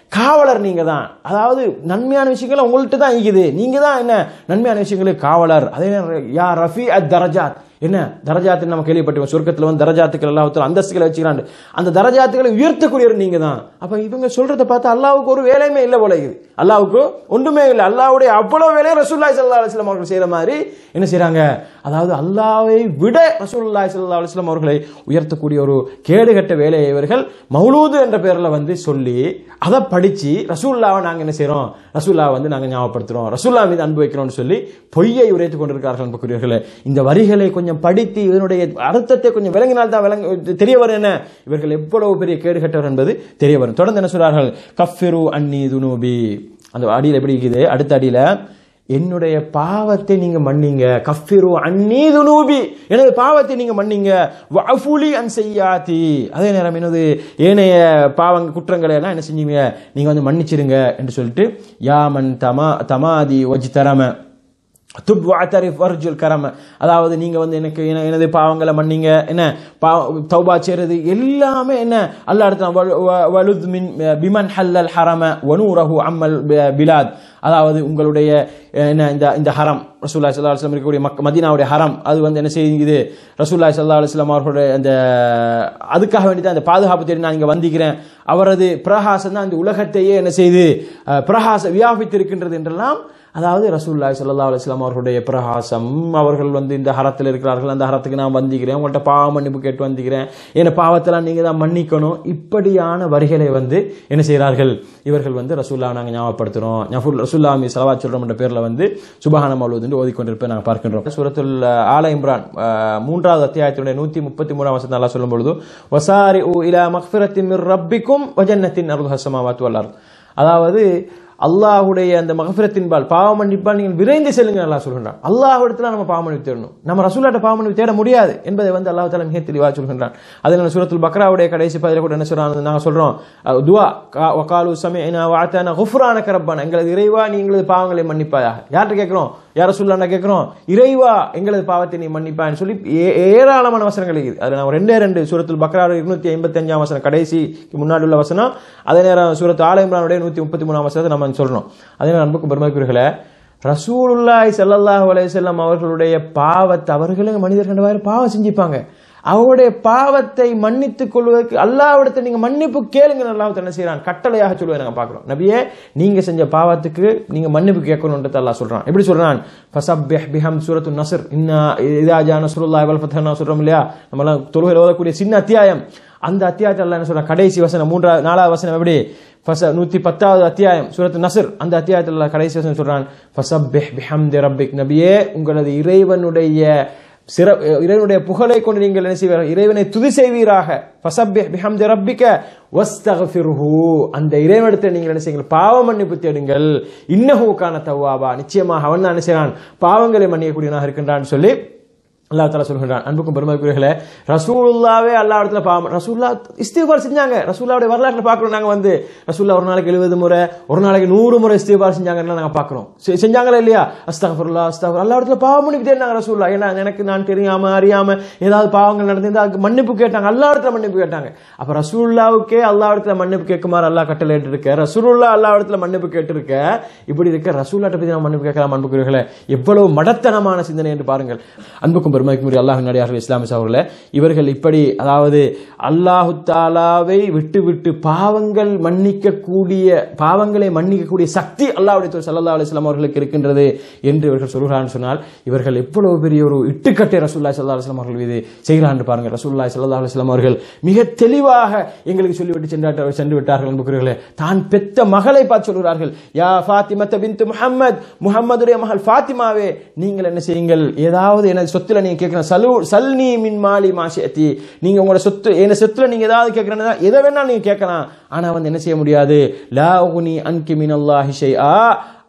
காவலர் நீங்க தான் அதாவது நன்மையான விஷயங்கள் உங்கள்கிட்ட தான் இருக்குது நீங்க தான் என்ன நன்மையான விஷயங்களுக்கு காவலர் அதே நேரம் யா ரஃபி அத் தரஜாத் என்ன தரஜாத்து நம்ம கேள்விப்பட்டிருக்கோம் சொர்க்கத்தில் வந்து தரஜாத்துக்கள் அல்லாஹ் அந்தஸ்துகளை வச்சுக்கிறான் அந்த தரஜாத்துக்களை உயர்த்தக்கூடியவர் நீங்க தான் அப்ப இவங்க சொல்றதை பார்த்தா அல்லாவுக்கு ஒரு வேலையுமே இல்லை போல இருக்குது அல்லாவுக்கு ஒன்றுமே இல்லை அல்லாவுடைய அவ்வளவு வேலையை ரசூல்லாய் சல்லா அலிஸ்லாம் அவர்கள் செய்யற மாதிரி என்ன செய்றாங்க அதாவது அல்லாவை விட ரசூல்லாய் சல்லா அலிஸ்லாம் அவர்களை உயர்த்தக்கூடிய ஒரு கேடுகட்ட வேலையை இவர்கள் மௌலூது என்ற பேர்ல வந்து சொல்லி அதை படிச்சு ரசூல்லாவை நாங்க என்ன செய்றோம் ரசூல்லாவை வந்து நாங்க ஞாபகப்படுத்துறோம் ரசூல்லா மீது அன்பு வைக்கிறோம்னு சொல்லி பொய்யை உரைத்துக் கொண்டிருக்கிறார்கள் அன்புக்குரியவர்களே இந்த வரிகளை கொஞ்சம் படித்து இதனுடைய அர்த்தத்தை கொஞ்சம் விளங்கினால் தான் விளங்க தெரிய வரும் என்ன இவர்கள் எவ்வளவு பெரிய கேடுகட்டவர் என்பது தெரிய வரும் தொடர்ந்து என்ன சொல்றார்கள் கஃபிரு அன்னி துனூபி அந்த அடியில் எப்படி இருக்குது அடுத்த அடியில என்னுடைய பாவத்தை நீங்க மன்னிங்க கஃபிரு அன்னி துனூபி எனது பாவத்தை நீங்க மன்னிங்க வஃபுலி அன் செய்யாதி அதே நேரம் எனது ஏனைய பாவங்க குற்றங்களை எல்லாம் என்ன செஞ்சீங்க நீங்க வந்து மன்னிச்சிருங்க என்று சொல்லிட்டு யாமன் தமா தமாதி வஜ் தரம துப் வாத்தரிஃப் வர்ஜுல் கரம அதாவது நீங்க வந்து எனக்கு என- எனது பாவங்களை மன்னிங்க என்ன பா தௌபா செய்றது எல்லாமே என்ன அல்லா இடத்துல வலு- வ- வலுத் மின் பிமன் ஹல்லல் ஹரம வனூரஹு அம்மல் பி- பிலாத் அதாவது உங்களுடைய அஹ், என்ன இந்த இந்த ஹரம் ரசூல்லாய் சல்லா அலுவலம் இருக்கக்கூடிய மக்க மதீனாவுடைய ஹரம் அது வந்து என்ன செய்யுது ரசூல்லாய் சல்லா அலுவலாம் அவர்களுடைய அந்த அதுக்காக வேண்டி தான் அந்த பாதுகாப்பு தேடி நான் இங்கே வந்திக்கிறேன் அவரது பிரகாசம் தான் இந்த உலகத்தையே என்ன செய்து அஹ், பிரகாச வியாபித்திருக்கின்றது என்றெல்லாம் அதாவது ரசூல்லாய் சல்லா அலுவலாம் அவர்களுடைய பிரகாசம் அவர்கள் வந்து இந்த ஹரத்தில் இருக்கிறார்கள் அந்த ஹரத்துக்கு நான் வந்திக்கிறேன் உங்கள்கிட்ட பாவ மன்னிப்பு கேட்டு வந்திக்கிறேன் என் பாவத்தெல்லாம் நீங்கள் தான் மன்னிக்கணும் இப்படியான வரிகளை வந்து என்ன செய்கிறார்கள் இவர்கள் வந்து ரசூல்லா நாங்கள் ஞாபகப்படுத்துகிறோம் ஞாபகம் ரசூல்லா மீ சலவா சொல்கிறோம் என்ற பேரில் வந்து சுபஹான மௌலூத் என்று ஓதிக்கொண்டிருப்பதை நாங்கள் பார்க்கின்றோம் சூரத்துல் ஆல இம்ரான் அஹ், மூன்றாவது அத்தியாயத்தினுடைய நூற்றி முப்பத்தி மூணாம் வசனம் நல்லா சொல்லும் பொழுது வசாரி உ இலா மக்ஃபிரத்தின் மிர் ரப்பிக்கும் வஜன்னத்தின் அருள் ஹசமாவாத்து வல்லார் அதாவது அல்லாஹுடைய அந்த மகஃபிரத்தின் பால் பாவ மன்னிப்பால் நீங்கள் விரைந்து செல்லுங்க அல்லாஹ் சொல்கின்றான் அல்லாஹ்விடத்தில் நம்ம பாவ மன்னிப்பு தேடணும் நம்ம ரசூலாட்ட பாவ மன்னிப்பு தேட முடியாது என்பதை வந்து அல்லாஹ் தாலா மிக தெளிவாக சொல்கின்றான் அதில் சூரத்துல் பக்ராவுடைய கடைசி பதில கூட என்ன சொல்றாங்க நாங்கள் சொல்றோம் அஹ், துவா கா- வகாலு சமீனா வாத்தான குஃப்ரான கரப்பான எங்களது இறைவா நீ எங்களது பாவங்களை மன்னிப்பாயாக யார்கிட்ட கேட்கிறோம் யார சொல்லாண்டா கேட்கிறோம் இறைவா எங்களது பாவத்தை நீ மன்னிப்பான்னு சொல்லி ஏ- ஏராளமான வசனங்கள் இருக்குது அதில் நான் ரெண்டே ரெண்டு சூரத்துல் பக்ராவுடைய இருநூத்தி ஐம்பத்தி அஞ்சாம் வசனம் கடைசிக்கு முன்னாடி உள்ள வசனம் அதே நேரம் சூரத்து ஆல இம்ரானுடைய நூத்தி முப்பத்தி மூணாம் வசனத்தை நம்ம சொல்லணும் அதே நேரம் அன்புக்கும் பெருமைக்குரியர்களே ரசூலுல்லாஹி ஸல்லல்லாஹு அலைஹி வஸல்லம் அவர்களுடைய பாவத்தை அவர்களே மனிதர்கள் வேறு பாவம் செஞ்சிப்பாங்க அவருடைய பாவத்தை மன்னித்துக் கொள்வதற்கு அல்லாஹ்விடத்தை நீங்க மன்னிப்பு கேளுங்க அல்லாஹ் என்ன செய்றான் கட்டளையாக சொல்லுவதை நாங்க பார்க்கிறோம் நபியே நீங்க செஞ்ச பாவத்துக்கு நீங்க மன்னிப்பு கேட்கணும்ன்றது அல்லாஹ் சொல்றான் எப்படி சொல்றான் ஃபசப்பிஹ் பிஹம் சூரத்து நஸ்ர் இன்னா இதா ஜா நஸ்ருல்லாஹி வல் ஃபத்ஹ் சொல்றோம் இல்லையா நம்ம எல்லாம் தொழுகையில் ஓதக்கூடிய சின்ன அத்தியாயம் அந்த அத்தியாயத்தில் அல்லாஹ் என்ன சொல்றான் கடைசி வசனம் மூன்றாவது நாலாவது வசனம் எப்படி ஃபச நூத்தி பத்தாவது அத்தியாயம் சூரத்து நஸ்ர் அந்த அத்தியாயத்தில் அல்லாஹ் கடைசி வசனம் சொல்றான் ஃபசப்பிஹ் பிஹம்தி ரப்பிக் நபியே உங்களது இறைவனுடைய சிற இறைவனுடைய புகழை கொண்டு நீங்கள் என்ன செய்வீர்கள் இறைவனை துதி செய்வீராக ஃபசப்பிஹ் பிஹம்தி ரப்பிக்க வஸ்தக்ஃபிருஹு அந்த இறைவனிடத்தில் நீங்கள் என்ன செய்யுங்கள் பாவ மன்னிப்பு தேடுங்கள் இன்னஹு கான தவ்வாபா நிச்சயமாக அவன் தான் என்ன செய்கிறான் பாவங்களை மன்னியக்கூடியவனாக இருக்கின்றான் சொல்லி அல்லாஹ் தாலா சொல்கிறான் அன்புக்கும் பெருமைக்குரியர்களே ரசூலுல்லாவே அல்லா இடத்துல பாவம் ரசூல்லா இஸ்திஃபார் செஞ்சாங்க ரசூல்லாவுடைய வரலாற்றில் பார்க்குறோம் நாங்கள் வந்து ரசூல்லா ஒரு நாளைக்கு எழுபது முறை ஒரு நாளைக்கு நூறு முறை இஸ்திஃபார் செஞ்சாங்கன்னு நாங்கள் பார்க்குறோம் செஞ்சாங்களா இல்லையா அஸ்தகஃபுல்லா அஸ்தகர் அல்லா இடத்துல பாவம் மன்னிப்பு தேடினாங்க ரசூல்லா ஏன்னா எனக்கு நான் தெரியாம அறியாம ஏதாவது பாவங்கள் நடந்திருந்தா அதுக்கு மன்னிப்பு கேட்டாங்க அல்லா இடத்துல மன்னிப்பு கேட்டாங்க அப்ப ரசூல்லாவுக்கே அல்லா இடத்துல மன்னிப்பு கேட்குமாறு அல்லாஹ் கட்டளை இருக்க ரசூலுல்லா அல்லா இடத்துல மன்னிப்பு கேட்டிருக்க இப்படி இருக்க ரசூல்லாட்ட பத்தி நம்ம மன்னிப்பு கேட்கலாம் அன்புக்குரியர்களே எவ்வளவு மடத்தனமான சிந்தனை என்று பாருங்கள் அன்புக்கும் பெருமைக்கும் அல்லாஹ் நடிகார்கள் இஸ்லாமிஸ் அவர்களே இவர்கள் இப்படி அதாவது அல்லாஹு தாலாவை விட்டு விட்டு பாவங்கள் மன்னிக்கக்கூடிய பாவங்களை மன்னிக்கக்கூடிய சக்தி அல்லாஹ்வுடைய தூதர் ஸல்லல்லாஹு அலைஹி வஸல்லம் அவர்களுக்கு இருக்கின்றது என்று இவர்கள் சொல்கிறார்கள் சொன்னால் இவர்கள் எவ்வளவு பெரிய ஒரு இட்டுக்கட்டை ரசூல்லாய் ஸல்லல்லாஹு அலைஹி வஸல்லம் அவர்கள் மீது செய்கிறார் என்று பாருங்கள் ரசூல்லாய் ஸல்லல்லாஹு அலைஹி வஸல்லம் அவர்கள் மிக தெளிவாக எங்களுக்கு சொல்லிவிட்டு சென்றார்கள் சென்று விட்டார்கள் என்பவர்களே தான் பெத்த மகளை பார்த்து சொல்கிறார்கள் யா ஃபாத்திமத்த பின்த் முஹம்மத் முஹம்மதுடைய மகள் ஃபாத்திமாவே நீங்கள் என்ன செய்யுங்கள் ஏதாவது எனது சொத்துல நீங்க கேட்கணும் சலு சல்னி மின் மாலி மாஷியத்தி நீங்க உங்களோட சொத்து என்ன சொத்துல நீங்க ஏதாவது கேட்கறதா எதை வேணாலும் நீங்க கேட்கலாம் ஆனா வந்து என்ன செய்ய முடியாது லா உகுனி அன்கி மின் அல்லாஹி ஷைஆ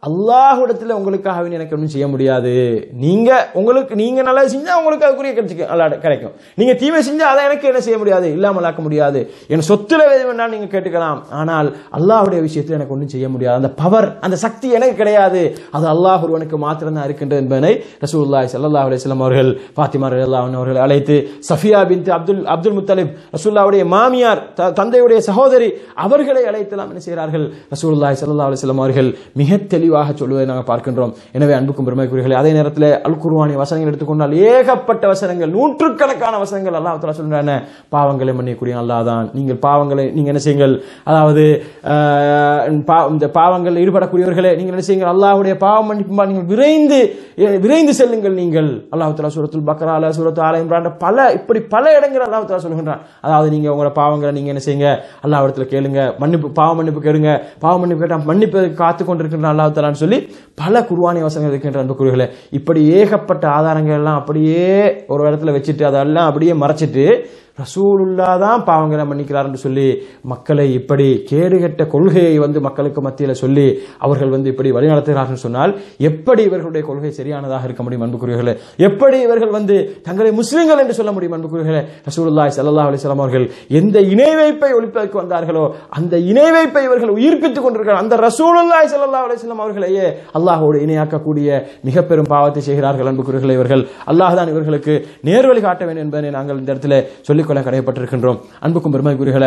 அல்லாஹ்விடத்தில் உங்களுக்காக எனக்கு ஒன்றும் செய்ய முடியாது நீங்க உங்களுக்கு நீங்க நல்லா செஞ்சா உங்களுக்கு அதுக்குரிய கிடைச்சிக்க அல்லா கிடைக்கும் நீங்க தீமை செஞ்சா அதை எனக்கு என்ன செய்ய முடியாது இல்லாமல் ஆக்க முடியாது என் சொத்துல எது வேணாலும் நீங்க கேட்டுக்கலாம் ஆனால் அல்லாஹ்வுடைய விஷயத்தில் எனக்கு ஒன்றும் செய்ய முடியாது அந்த பவர் அந்த சக்தி எனக்கு கிடையாது அது அல்லாஹ் ஒருவனுக்கு மாத்திரம் தான் இருக்கின்றது என்பதனை ரசூலுல்லாஹி ஸல்லல்லாஹு அலைஹி வஸல்லம் அவர்கள் ஃபாத்திமா ரலியல்லாஹு அன்ஹா அவர்கள் அழைத்து சஃபியா பின்த் அப்துல் அப்துல் முத்தலிப் ரசூலுல்லாஹ்வுடைய மாமியார் த- தந்தையுடைய சகோதரி அவர்களை அழைத்தலாம் என்ன செய்கிறார்கள் ரசூலுல்லாஹி ஸல்லல்லாஹு அலைஹி வஸல்லம் அவர்கள் மிக தெளிவாக சொல்வதை நாங்கள் பார்க்கின்றோம் எனவே அன்புக்கும் பெருமைக்குரியர்களே அதே நேரத்தில் அல் குர்ஆனி வசனங்கள் எடுத்துக்கொண்டால் ஏகப்பட்ட வசனங்கள் நூற்றுக்கணக்கான வசனங்கள் அல்லாஹ் தஆலா சொல்றான பாவங்களை மன்னிக்கக்கூடிய அல்லாஹ் தான் நீங்கள் பாவங்களை நீங்க என்ன செய்யுங்கள் அதாவது ஆஹ், பா- இந்த பாவங்கள் ஈடுபடக்கூடியவர்களே நீங்கள் என்ன செய்யுங்கள் அல்லாஹ்வுடைய பாவம் மன்னிப்பு நீங்கள் விரைந்து எ- விரைந்து செல்லுங்கள் நீங்கள் அல்லாஹ் தஆலா சூரத்துல் பக்ரால சூரத்து ஆல இம்ரான் பல இப்படி பல இடங்கள் அல்லாஹ் தஆலா சொல்கின்றான் அதாவது நீங்க உங்களோட பாவங்களை நீங்க என்ன செய்யுங்க அல்லாஹ் இடத்துல கேளுங்க மன்னிப்பு பாவ மன்னிப்பு கேளுங்க பாவ மன்னிப்பு கேட்டா மன்னிப்பதற்கு காத்து கொண்டிருக்கின்ற அல்லாஹ் தஆலான்னு சொல்லி பல குர்ஆனி வசனங்கள் இருக்கின்ற அன்பு குருகளே இப்படி ஏகப்பட்ட ஆதாரங்கள் எல்லாம் அப்படியே ஒரு இடத்துல வச்சுட்டு அதெல்லாம் அப்படியே மறைச்சிட்டு ரசூலுல்லா தான் பாவங்களை மன்னிக்கிறார் என்று சொல்லி மக்களை இப்படி கேடுகட்ட கொள்கையை வந்து மக்களுக்கு மத்தியில் சொல்லி அவர்கள் வந்து இப்படி வழிநடத்துகிறார்கள் சொன்னால் எப்படி இவர்களுடைய கொள்கை சரியானதாக இருக்க முடியும் அன்புக்குரியவர்களே எப்படி இவர்கள் வந்து தங்களை முஸ்லிம்கள் என்று சொல்ல முடியும் அன்புக்குரியவர்களே ரசூலுல்லாஹி ஸல்லல்லாஹு அலைஹி வஸல்லம் அவர்கள் எந்த இணை வைப்பை ஒழிப்பதற்கு வந்தார்களோ அந்த இணை வைப்பை இவர்கள் உயிர்ப்பித்துக் கொண்டிருக்கிறார் அந்த ரசூலுல்லாஹி ஸல்லல்லாஹு அலைஹி வஸல்லம் அவர்களையே அல்லாஹ்வோடு இணையாக்கக்கூடிய மிக பெரும் பாவத்தை செய்கிறார்கள் அன்புக்குரியவர்களே இவர்கள் அல்லாஹ் தான் இவர்களுக்கு நேர்வழி காட்ட வேண்டும் என்பதை நாங்கள் இந்த இடத்துல சொல்லிக்கொள்ள கடையப்பட்டிருக்கின்றோம் அன்புக்கும் பெருமைக்குரியர்களே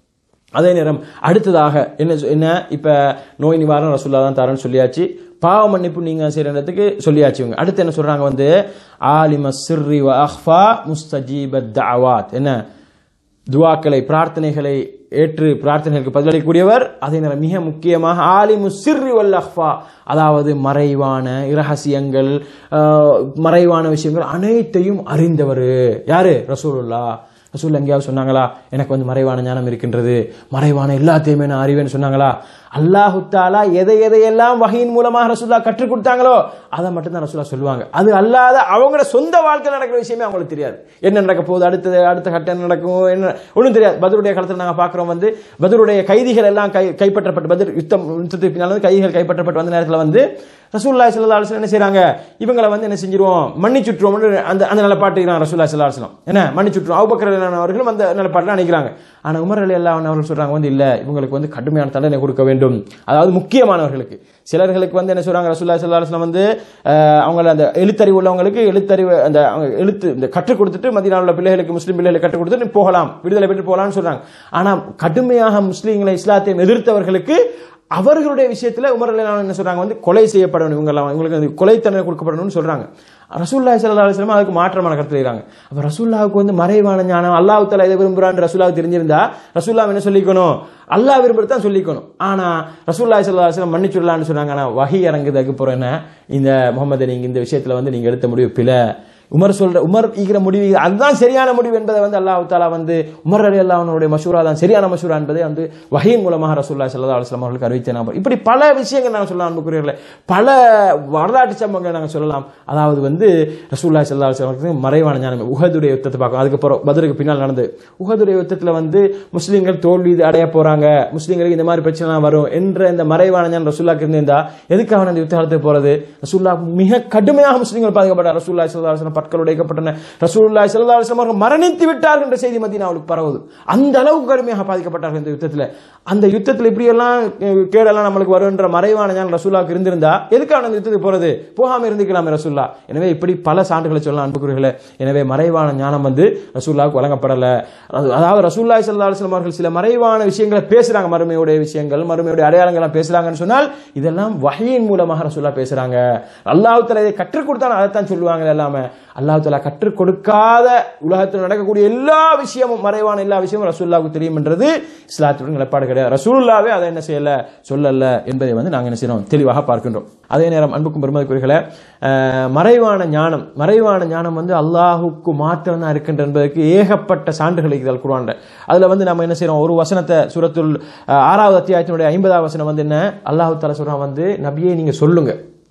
அதே நேரம் அடுத்ததாக என்ன சொ- என்ன இப்ப நோய் நிவாரணம் ரசூல்லா தான் தரேன்னு சொல்லியாச்சு பாவ மன்னிப்பு நீங்க செய்யறதுக்கு சொல்லியாச்சு இவங்க அடுத்து என்ன சொல்றாங்க வந்து ஆலிம சிர்ரி வ அஹ்ஃபா முஸ்தஜீப தஅவாத் என்ன துவாக்களை பிரார்த்தனைகளை ஏற்று பிரார்த்தனைகளுக்கு பதிலளிக்கக்கூடியவர் அதே நேரம் மிக முக்கியமாக ஆலிமு சிர்ரி வல் அஹ்ஃபா அதாவது மறைவான இரகசியங்கள் ஆஹ், மறைவான விஷயங்கள் அனைத்தையும் அறிந்தவர் யாரு ரசூலுல்லா ரசூல் எங்கேயாவது சொன்னாங்களா எனக்கு வந்து மறைவான ஞானம் இருக்கின்றது மறைவான எல்லாத்தையுமே நான் அறிவேன்னு சொன்னாங்களா அல்லாஹு தாலா எதை எதையெல்லாம் வகையின் மூலமாக ரசூல்லா கற்றுக் கொடுத்தாங்களோ அதை மட்டும் தான் ரசூல்லா சொல்லுவாங்க அது அல்லாத அவங்களோட சொந்த வாழ்க்கையில் நடக்கிற விஷயமே அவங்களுக்கு தெரியாது என்ன நடக்க போகுது அடுத்தது அடுத்த கட்டம் என்ன நடக்கும் என்ன ஒன்றும் தெரியாது பதருடைய காலத்தில் நாங்கள் பார்க்குறோம் வந்து பதருடைய கைதிகள் எல்லாம் கை கைப்பற்றப்பட்டு பதர் யுத்தம் யுத்தத்துக்கு பின்னால் வந்து கைதிகள் கைப்பற்றப்பட்டு வந்த நேரத்தில் வந்து ரசூல்லாய் சல்லா அலுவலம் என்ன செய்றாங்க இவங்களை வந்து என்ன செஞ்சிருவோம் மன்னிச்சுட்டுருவோம் அந்த அந்த நிலப்பாட்டுக்கிறாங்க ரசூல்லாய் சல்லா அலுவலம் என்ன மன்னிச்சுட்டுருவோம் அவுபக்கர் அவர்களும் அந்த நிலப்பாட்டில் நினைக்கிறாங்க ஆனால் உமர் அலி அல்லா அவர்கள் சொல்றாங்க வந்து இல்ல இவங்களுக்கு வந்து கடுமையான தண்டனை கொடுக்க வேண்டும் அதாவது முக்கியமானவர்களுக்கு சிலர்களுக்கு வந்து என்ன சொல்றாங்க ரசூல்லாய் சல்லா அலுவலம் வந்து அஹ், அவங்கள அந்த எழுத்தறிவு உள்ளவங்களுக்கு எழுத்தறிவு அந்த அவங்க எழுத்து இந்த கற்றுக் கொடுத்துட்டு மதினாவில் உள்ள பிள்ளைகளுக்கு முஸ்லீம் பிள்ளைகளை கற்றுக் கொடுத்துட்டு நீ போகலாம் விடுதலை பெற்று போகலாம்னு சொல்றாங்க ஆனா கடுமையாக முஸ்லீம்களை இஸ்லாத்தையும் எதிர்த்தவர்களுக்கு அவர்களுடைய விஷயத்துல உமர் அலிலான் என்ன சொல்றாங்க வந்து கொலை செய்யப்படணும் இவங்கெல்லாம் இவங்களுக்கு வந்து கொலை தண்டனை கொடுக்கப்படணும்னு சொல்றாங்க ரசூல்லாய் சல்லா அலுவலம் அதுக்கு மாற்றமான கருத்து செய்றாங்க அப்ப ரசூல்லாவுக்கு வந்து மறைவான ஞானம் அல்லாஹ் தலா எதை விரும்புறான்னு ரசூல்லாவுக்கு தெரிஞ்சிருந்தா ரசூல்லா என்ன சொல்லிக்கணும் அல்லாஹ் விரும்புறது சொல்லிக்கணும் ஆனா ரசூல்லாய் சல்லா அலுவலம் மன்னிச்சுடலான்னு சொன்னாங்க ஆனா வகி இறங்குறதுக்கு அப்புறம் என்ன இந்த முகமது நீங்க இந்த விஷயத்துல வந்து நீங்க எடுத்த முடிவு பிழை உமர் சொல்ற உமர் ஈகிற முடிவு இது. அதுதான் சரியான முடிவு என்பதை வந்து அல்லாஹ் தாலா வந்து உமர் அலி அல்லாஹனுடைய மசூரா தான் சரியான மசூரா என்பதை வந்து வகையின் மூலமாக ரசூல்லா சல்லா அலுவலாம் அவர்களுக்கு அறிவித்த நாம் இப்படி பல விஷயங்கள் நாங்கள் சொல்லலாம் அன்புக்குரியவர்களே பல வரலாற்று சம்பவங்கள் நாங்கள் சொல்லலாம் அதாவது வந்து ரசூல்லா சல்லா அலுவலாம் மறைவான ஞானம் உஹதுடைய யுத்தத்தை பார்க்கும் அதுக்கப்புறம் பதருக்கு பின்னால் நடந்து உஹதுடைய யுத்தத்தில் வந்து முஸ்லீம்கள் தோல்வி அடைய போறாங்க முஸ்லீம்களுக்கு இந்த மாதிரி பிரச்சனை வரும் என்ற இந்த மறைவான ஞானம் ரசூல்லாக்கு இருந்திருந்தா எதுக்காக அந்த யுத்த காலத்துக்கு போறது ரசூல்லா மிக கடுமையாக முஸ்லீம்கள் பாதிக்கப்பட்டார் ரசூல்லா சல்லா அலுவலம் பற்கள் உடைக்கப்பட்டன ரசூல்லா சல்லா அலுவலம் அவர்கள் மரணித்து விட்டார்கள் என்ற செய்தி மதீனாவுக்கு பரவுது அந்த அளவுக்கு கடுமையாக பாதிக்கப்பட்டார்கள் இந்த யுத்தத்தில் அந்த யுத்தத்தில் இப்படியெல்லாம் அஹ், கேடெல்லாம் நம்மளுக்கு வரும்ன்ற மறைவான ஞானம் ரசூல்லாவுக்கு இருந்திருந்தா எதுக்காக அந்த யுத்தத்துக்கு போறது போகாம இருந்துக்கலாமே ரசூல்லா எனவே இப்படி பல சான்றுகளை சொல்லலாம் அன்புக்குரியர்களே எனவே மறைவான ஞானம் வந்து ரசூல்லாவுக்கு வழங்கப்படல அது- அதாவது ரசூல்லாய் சல்லா அலுவலம் அவர்கள் சில மறைவான விஷயங்களை பேசுறாங்க மறுமையுடைய விஷயங்கள் மறுமையுடைய அடையாளங்கள் பேசுறாங்கன்னு சொன்னால் இதெல்லாம் வகையின் மூலமாக ரசூல்லா பேசுறாங்க அல்லாஹ் தலா இதை கற்றுக் கொடுத்தாலும் அதைத்தான் சொல்லுவாங்க எல்லாமே அல்லாஹ் தலா கற்றுக் கொடுக்காத உலகத்தில் நடக்கக்கூடிய எல்லா விஷயமும் மறைவான எல்லா விஷயமும் ரசூல்லாவுக்கு தெரியும் என்றது இஸ்லாத்துடன் நிலப்பாடு கிடையாது ரசூல்லாவே அதை என்ன செய்யல சொல்லல என்பதை வந்து நாங்கள் என்ன செய்யறோம் தெளிவாக பார்க்கின்றோம் அதே நேரம் அன்புக்கும் பெருமதிக்குரியர்களே அஹ், மறைவான ஞானம் மறைவான ஞானம் வந்து அல்லாஹுக்கு மாத்திரம் தான் இருக்கின்ற என்பதற்கு ஏகப்பட்ட சான்றுகள் இருக்கிறார் குர்ஆன்ல அதுல வந்து நம்ம என்ன செய்யறோம் ஒரு வசனத்தை சூரத்துல் அஹ், ஆறாவது அத்தியாயத்தினுடைய ஐம்பதாவது வசனம் வந்து என்ன அல்லாஹ் தஆலா சொல்றான் வந்து நபியே நீங்க சொல்லுங்க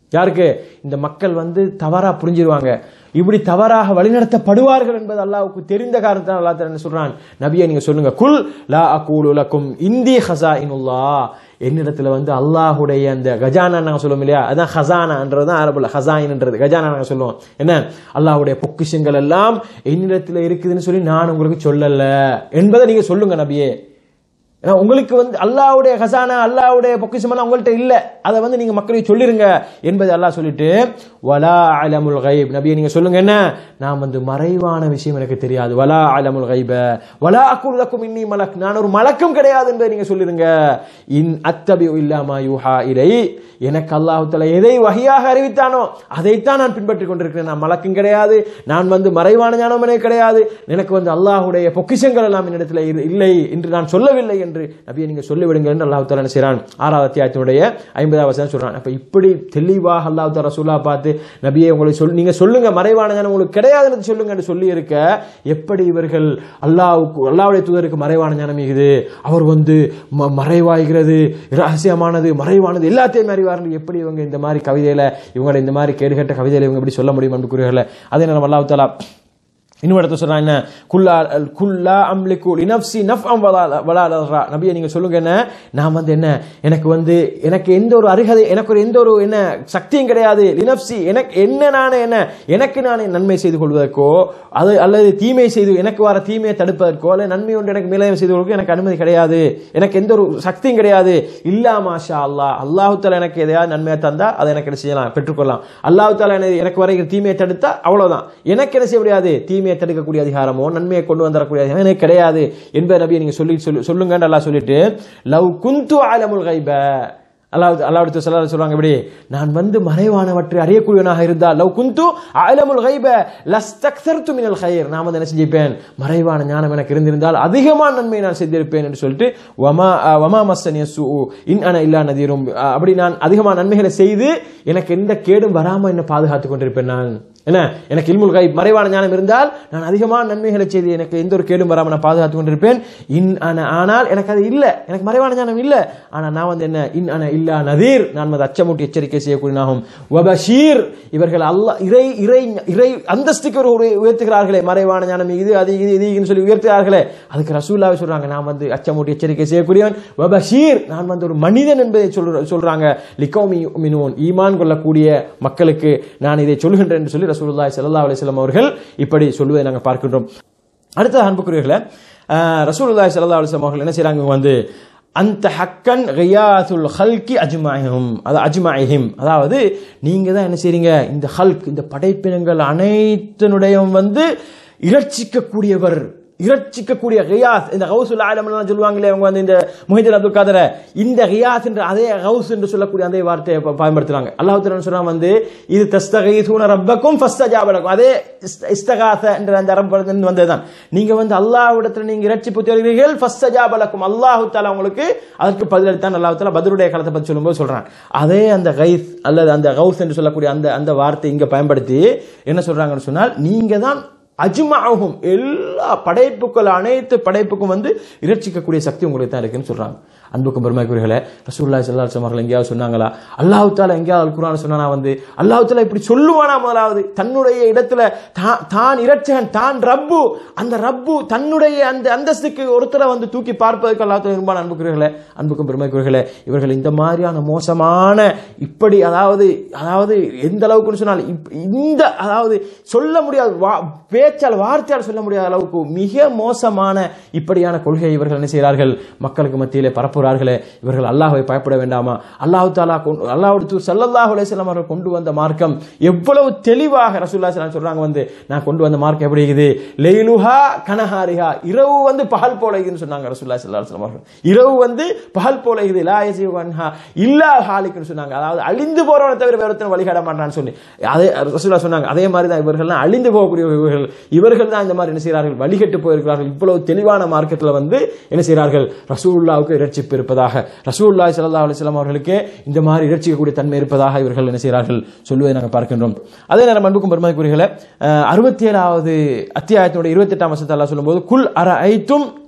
யாருக்கு இந்த மக்கள் வந்து தவறா புரிஞ்சிருவாங்க இப்படி தவறாக வழிநடத்தப்படுவார்கள் என்பது அல்லாஹ்வுக்கு தெரிந்த காரணத்தால் அல்லாஹ் தஆலா என்ன சொல்றான் நபியை நீங்க சொல்லுங்க குல் லா அகூலு லக்கும் இந்தி ஹஸாயினுல்லா என்னிடத்துல வந்து அல்லாஹ்வுடைய அந்த கஜானா நாங்க சொல்லுவோம் இல்லையா அதான் ஹசானான்றது தான் அரபுல ஹசாயின்ன்றது கஜானா நாங்க சொல்லுவோம் என்ன அல்லாஹ்வுடைய பொக்கிஷங்கள் எல்லாம் என்னிடத்துல இருக்குதுன்னு சொல்லி நான் உங்களுக்கு சொல்லல என்பதை நீங்க சொல்லுங்க நபியே ஏன்னா உங்களுக்கு வந்து அல்லாஹ்வுடைய ஹசானா அல்லாஹ்வுடைய பொக்கிஷமெல்லாம் உங்கள்கிட்ட இல்ல அதை வந்து நீங்க மக்களுக்கு சொல்லிருங்க என்பதை அல்லாஹ் சொல்லிட்டு வலா அலமுல் கைப் நபியை நீங்க சொல்லுங்க என்ன நான் வந்து மறைவான விஷயம் எனக்கு தெரியாது வலா அலமுல் கைப வலா அக்குலக்கும் இன்னி மலக் நான் ஒரு மலக்கும் கிடையாது என்பதை நீங்க சொல்லிருங்க இன் அத்தபி இல்லாமா யூஹா இலை எனக்கு அல்லாஹ் தஆலா எதை வகையாக அறிவித்தானோ அதைத்தான் நான் பின்பற்றிக் கொண்டிருக்கிறேன் நான் மலக்கும் கிடையாது நான் வந்து மறைவான ஞானம் எனக்கு கிடையாது எனக்கு வந்து அல்லாஹ்வுடைய பொக்கிஷங்கள் எல்லாம் என்னிடத்தில் இரு- இல்லை என்று நான் சொல்லவில்லை என்று நபியை நீங்க சொல்லிவிடுங்க என்று அல்லாஹ் தாலா என்ன செய்றான் ஆறாவது அத்தியாயத்தினுடைய ஐம்பதாவது வசனம் சொல்றான் அப்ப இப்படி தெளிவாக அல்லாஹ் தாலா ரசூலா பார்த்து நபியை உங்களுக்கு சொல் நீங்க சொல்லுங்க மறைவான ஞானம் உங்களுக்கு கிடையாதுன்னு சொல்லுங்க என்று சொல்லி இருக்க எப்படி இவர்கள் அல்லாஹ்வுக்கு அல்லாஹ்வுடைய தூதருக்கு மறைவான ஞானம் இருக்குது அவர் வந்து ம- மறைவாகிறது ரகசியமானது மறைவானது எல்லாத்தையும் அறிவார்கள் எப்படி இவங்க இந்த மாதிரி கவிதையில இவங்களோட இந்த மாதிரி கேடுகட்ட கவிதையில இவங்க எப்படி சொல்ல முடியும் என்று கூறுகிறார்கள் அதே நேரம் அல்லாஹ் தாலா இன்னும் இடத்துல சொல்றான் என்ன குல்லா குல்லா அம்லிக்கு லினப்சி நஃப் அம் வலா லதரா நபியை நீங்க சொல்லுங்க என்ன நான் வந்து என்ன எனக்கு வந்து எனக்கு எந்த ஒரு அருகதை எனக்கு ஒரு எந்த ஒரு என்ன சக்தியும் கிடையாது லினப்சி எனக்கு என்ன நானே என்ன எனக்கு நானே நன்மை செய்து கொள்வதற்கோ அது அல்லது தீமை செய்து எனக்கு வர தீமையை தடுப்பதற்கோ அல்லது நன்மை ஒன்று எனக்கு மேலே செய்து கொள்வதற்கோ எனக்கு அனுமதி கிடையாது எனக்கு எந்த ஒரு சக்தியும் கிடையாது இல்லா மாஷா அல்லாஹ் அல்லாஹு தாலா எனக்கு எதையாவது நன்மையை தந்தா அதை எனக்கு என்ன செய்யலாம் பெற்றுக்கொள்ளலாம் அல்லாஹு தாலா எனக்கு- எனக்கு வரைக்கிற தீமையை தடுத்தா அவ்வளவுதான் எனக்கு என்ன செய்ய முடியாது தீமையை தடுக்கக்கூடிய அதிகாரமோ நன்மையை கொண்டு வந்துடக்கூடிய அதிகாரம் எனக்கு கிடையாது என்பதை நபியை நீங்க சொல்லி சொல்லு சொல்லுங்கன்னு அல்லாஹ் சொல்லிட்டு லவ் குந்து ஆலமுல் கைப அல்லாஹ் அல்லாஹ் சொல்ல சொல்றாங்க இப்படி நான் வந்து மறைவானவற்றை அறியக்கூடியவனாக இருந்தால் லவ் குந்து ஆலமுல் கைப லஸ்தக்தர்து மினல் கைர் நான் வந்து என்ன செஞ்சிருப்பேன் மறைவான ஞானம் எனக்கு இருந்திருந்தால் அதிகமான நன்மை நான் செய்திருப்பேன் என்று சொல்லிட்டு வமா அஹ், வமா மஸ்ஸனிய சூ இன் அன இல்லா நதீரும் அஹ், அப்படி நான் அதிகமான நன்மைகளை செய்து எனக்கு எந்த கேடும் வராம என்ன பாதுகாத்துக் கொண்டிருப்பேன் நான் என்ன எனக்கு இல்முல் கைப் மறைவான ஞானம் இருந்தால் நான் அதிகமான நன்மைகளை செய்து எனக்கு எந்த ஒரு கேடும் வராம நான் பாதுகாத்துக் கொண்டிருப்பேன் இன் அன ஆனால் எனக்கு அது இல்ல எனக்கு மறைவான ஞானம் இல்ல ஆனா நான் வந்து என்ன இன் அன இல்லா நதீர் நான் வந்து அச்சமூட்டி எச்சரிக்கை செய்யக்கூடியனாகும் வபஷீர் இவர்கள் அல்லாஹ் இறை இறை இறை அந்தஸ்துக்கு ஒரு ஒரு உயர்த்துகிறார்களே மறைவான ஞானம் இது அது இது இதுன்னு சொல்லி உயர்த்துகிறார்களே அதுக்கு ரசூல்லாவே சொல்றாங்க நான் வந்து அச்சமூட்டி எச்சரிக்கை செய்யக்கூடியவன் வபஷீர் நான் வந்து ஒரு மனிதன் என்பதை சொல்ற சொல்றாங்க லிகௌமி மினூன் ஈமான் கொள்ளக்கூடிய மக்களுக்கு நான் இதை சொல்கின்றேன் என்று சொல்லி ரசூலுல்லாஹி ஸல்லல்லாஹு அலைஹி வஸல்லம் அவர்கள் இப்படி சொல்வதை நாங்கள் பார்க்கின்றோம் அடுத்த அன்புக்குரியவர்களே அஹ், ரசூலுல்லாஹி ஸல்லல்லாஹு அலைஹி வஸல்லம் அவர்கள் என்ன செய்றாங்க இவங்க வந்து அந்த ஹக்கன் ரியாசுல் ஹல்கி அஜ்மாயிஹும் அது அஜ்மாயிஹிம் அதாவது நீங்க தான் என்ன செய்றீங்க இந்த ஹல்க் இந்த படைப்பினங்கள் அனைத்தினுடைய வந்து இரட்சிக்கக்கூடியவர் இரட்சிக்கக்கூடிய ரியாஸ் இந்த ஹவுசுல் ஆலம் சொல்லுவாங்களே அவங்க வந்து இந்த முஹிதர் அப்துல் காதர இந்த ரியாஸ் என்ற அதே ஹவுஸ் என்று சொல்லக்கூடிய அதே வார்த்தையை ப- பயன்படுத்துறாங்க அல்லாஹ் தஆலா சொன்னா வந்து இது தஸ்தகீசூன ரப்பக்கும் ஃபஸ்தஜாபலக்கும் அதே இஸ்த- இஸ்தகாச என்ற அந்த அரபு வந்ததுதான் நீங்க வந்து அல்லாஹ்விடத்தில் நீங்க இரட்சிப்பு தேடுகிறீர்கள் ஃபஸ்தஜாபலக்கும் அல்லாஹ் தஆலா உங்களுக்கு அதற்கு பதிலளித்தான் அல்லாஹ் தஆலா பத்ருடைய காலத்தை பற்றி சொல்லும்போது சொல்றான் அதே அந்த கைஸ் அல்லது அந்த கவுஸ் என்று சொல்லக்கூடிய அந்த அந்த வார்த்தை இங்க பயன்படுத்தி என்ன சொல்றாங்கன்னு சொன்னால் நீங்க தான் அஜ்மாகும் எல்லா படைப்புக்கள் அனைத்து படைப்புக்கும் வந்து இரட்சிக்கக்கூடிய சக்தி உங்களுக்கு தான் இருக்குன்னு சொல்றாங்க அன்புக்கும் பெருமைக்குரியர்களே ரசூலுல்லாஹி ஸல்லல்லாஹு அலைஹி வஸல்லம் அவர்கள் எங்கேயாவது சொன்னாங்களா அல்லாஹ் தாலா எங்கேயாவது அல் குர்ஆன் சொன்னானா வந்து அல்லாஹ் தாலா இப்படி சொல்லுவானா முதலாவது தன்னுடைய இடத்துல தான் தான் இரட்சகன் தான் ரப்பு அந்த ரப்பு தன்னுடைய அந்த அந்தஸ்துக்கு ஒருத்தரை வந்து தூக்கி பார்ப்பதற்கு அல்லாஹ் தாலா விரும்பான அன்புக்குரியர்களே அன்புக்கும் பெருமைக்குரியர்களே இவர்கள் இந்த மாதிரியான மோசமான இப்படி அதாவது அதாவது எந்த அளவுக்குன்னு சொன்னால் இப்- இந்த அதாவது சொல்ல முடியாது வா- பேச்சால் வார்த்தையால் சொல்ல முடியாத அளவுக்கு மிக மோசமான இப்படியான கொள்கையை இவர்கள் என்ன செய்கிறார்கள் மக்களுக்கு மத்தியிலே பரப்புகிறார்களே இவர்கள் அல்லாஹ்வை பயப்பட வேண்டாமா அல்லாஹ் தாலா கொண்டு அல்லாஹ் சல்லல்லாஹு அலைஹி வஸல்லம் அவர்கள் கொண்டு வந்த மார்க்கம் எவ்வளவு தெளிவாக ரசூலுல்லாஹி ஸல்லல்லாஹு அலைஹி சொல்றாங்க வந்து நான் கொண்டு வந்த மார்க்கம் எப்படி இருக்குது லைலுஹா கனஹாரிஹா இரவு வந்து பகல் போல இருக்குன்னு சொன்னாங்க ரசூலுல்லாஹி ஸல்லல்லாஹு அலைஹி வஸல்லம் அவர்கள் இரவு வந்து பகல் போல இருக்குது லா யஸீஹு அன்ஹா இல்லா ஹாலிக்குன்னு சொன்னாங்க அதாவது அழிந்து போறவனை தவிர வேற ஒருத்தன் வழிகாட மாட்டான்னு சொல்லி அதே ரசூலுல்லாஹி சொன்னாங்க அதே மாதிரி தான் இவர்கள்லாம் அழிந்து போகக்கூடிய இவர்கள் இவர்கள் தான் இந்த மாதிரி என்ன செய்கிறார்கள் வழிகட்டு போயிருக்கிறார்கள் இவ்வளவு தெளிவான மார்க்கத்தில் வந்து என்ன செய்கிறார்கள் ரசூலுல்லாவுக்கு இரட்சிப்பு இருப்பதாக ரசூலுல்லாஹி ஸல்லல்லாஹு அலைஹி வஸல்லம் அவர்களுக்கு இந்த மாதிரி இரட்சிக்கக்கூடிய தன்மை இருப்பதாக இவர்கள் என்ன செய்கிறார்கள் சொல்வதை நாங்கள் பார்க்கின்றோம் அதே நேரம் அன்புக்கும் பெருமதிக்குரியர்களே அறுபத்தி ஏழாவது அத்தியாயத்தினுடைய இருபத்தி எட்டாம் வருஷத்தை அல்லாஹ் சொல்லும்போது குல் அர ஐத்தும்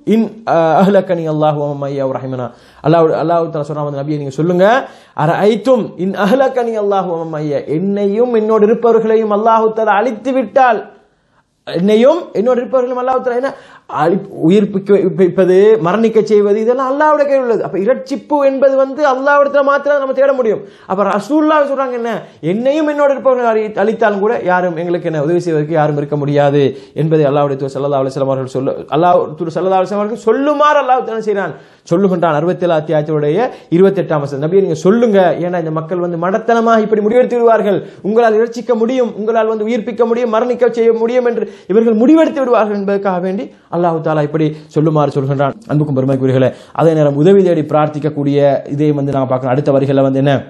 இன் அஹ்லக்கனி அல்லாஹு மையா ரஹிமனா அல்லாஹ் அல்லாஹ் தஆலா சொல்றாங்க அந்த நபியை நீங்க சொல்லுங்க அர ஐத்தும் இன் அஹ்லக்கனி அல்லாஹு மையா என்னையும் என்னோடு இருப்பவர்களையும் அல்லாஹு தஆலா அழித்து விட்டால் என்னையும் என்னோட இருப்பவர்களும் அல்லாஹ் என்ன அழி- உயிர்ப்பிப்பது மரணிக்க செய்வது இதெல்லாம் அல்லாவோட கையில் உள்ளது அப்ப இரட்சிப்பு என்பது வந்து அல்லாவிடத்துல மாத்திரம் நம்ம தேட முடியும் அப்ப ரசூல்லா சொல்றாங்க என்ன என்னையும் என்னோட இருப்பவர்கள் அழி- அழித்தாலும் கூட யாரும் எங்களுக்கு என்ன உதவி செய்வதற்கு யாரும் இருக்க முடியாது என்பதை அல்லாவுடைய தூர் சல்லா அலிஸ்லாம் அவர்கள் சொல்ல அல்லாஹ் தூர் சல்லா அலிஸ்லாம் அவர்கள் சொல்லுமாறு அல்லாஹ் என்ன செய்கிறான் சொல்லுகின்றான் அறுபத்தி ஏழு அத்தியாயத்துடைய இருபத்தி எட்டாம் வசனம் நபியை நீங்க சொல்லுங்க ஏன்னா இந்த மக்கள் வந்து மடத்தனமாக இப்படி முடிவெடுத்து விடுவார்கள் உங்களால் இரட்சிக்க முடியும் உங்களால் வந்து உயிர்ப்பிக்க முடியும் மரணிக்க செய்ய முடியும் என்று இவர்கள் முடிவெடுத்து விடுவார்கள் என்பதற்காக வேண்டி அல்லாஹு தாலா இப்படி சொல்லுமாறு சொல்கின்றான் அன்புக்கும் பெருமைக்குரியர்களே அதே நேரம் உதவி தேடி பிரார்த்திக்கக்கூடிய இதை வந்து நாங்கள் பார்க்கணும் அடுத்த வரிகளில் வந்து என்ன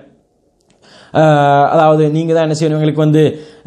ஆஹ் அதாவது நீங்கள் தான் என்ன செய்யணும் எங்களுக்கு வந்து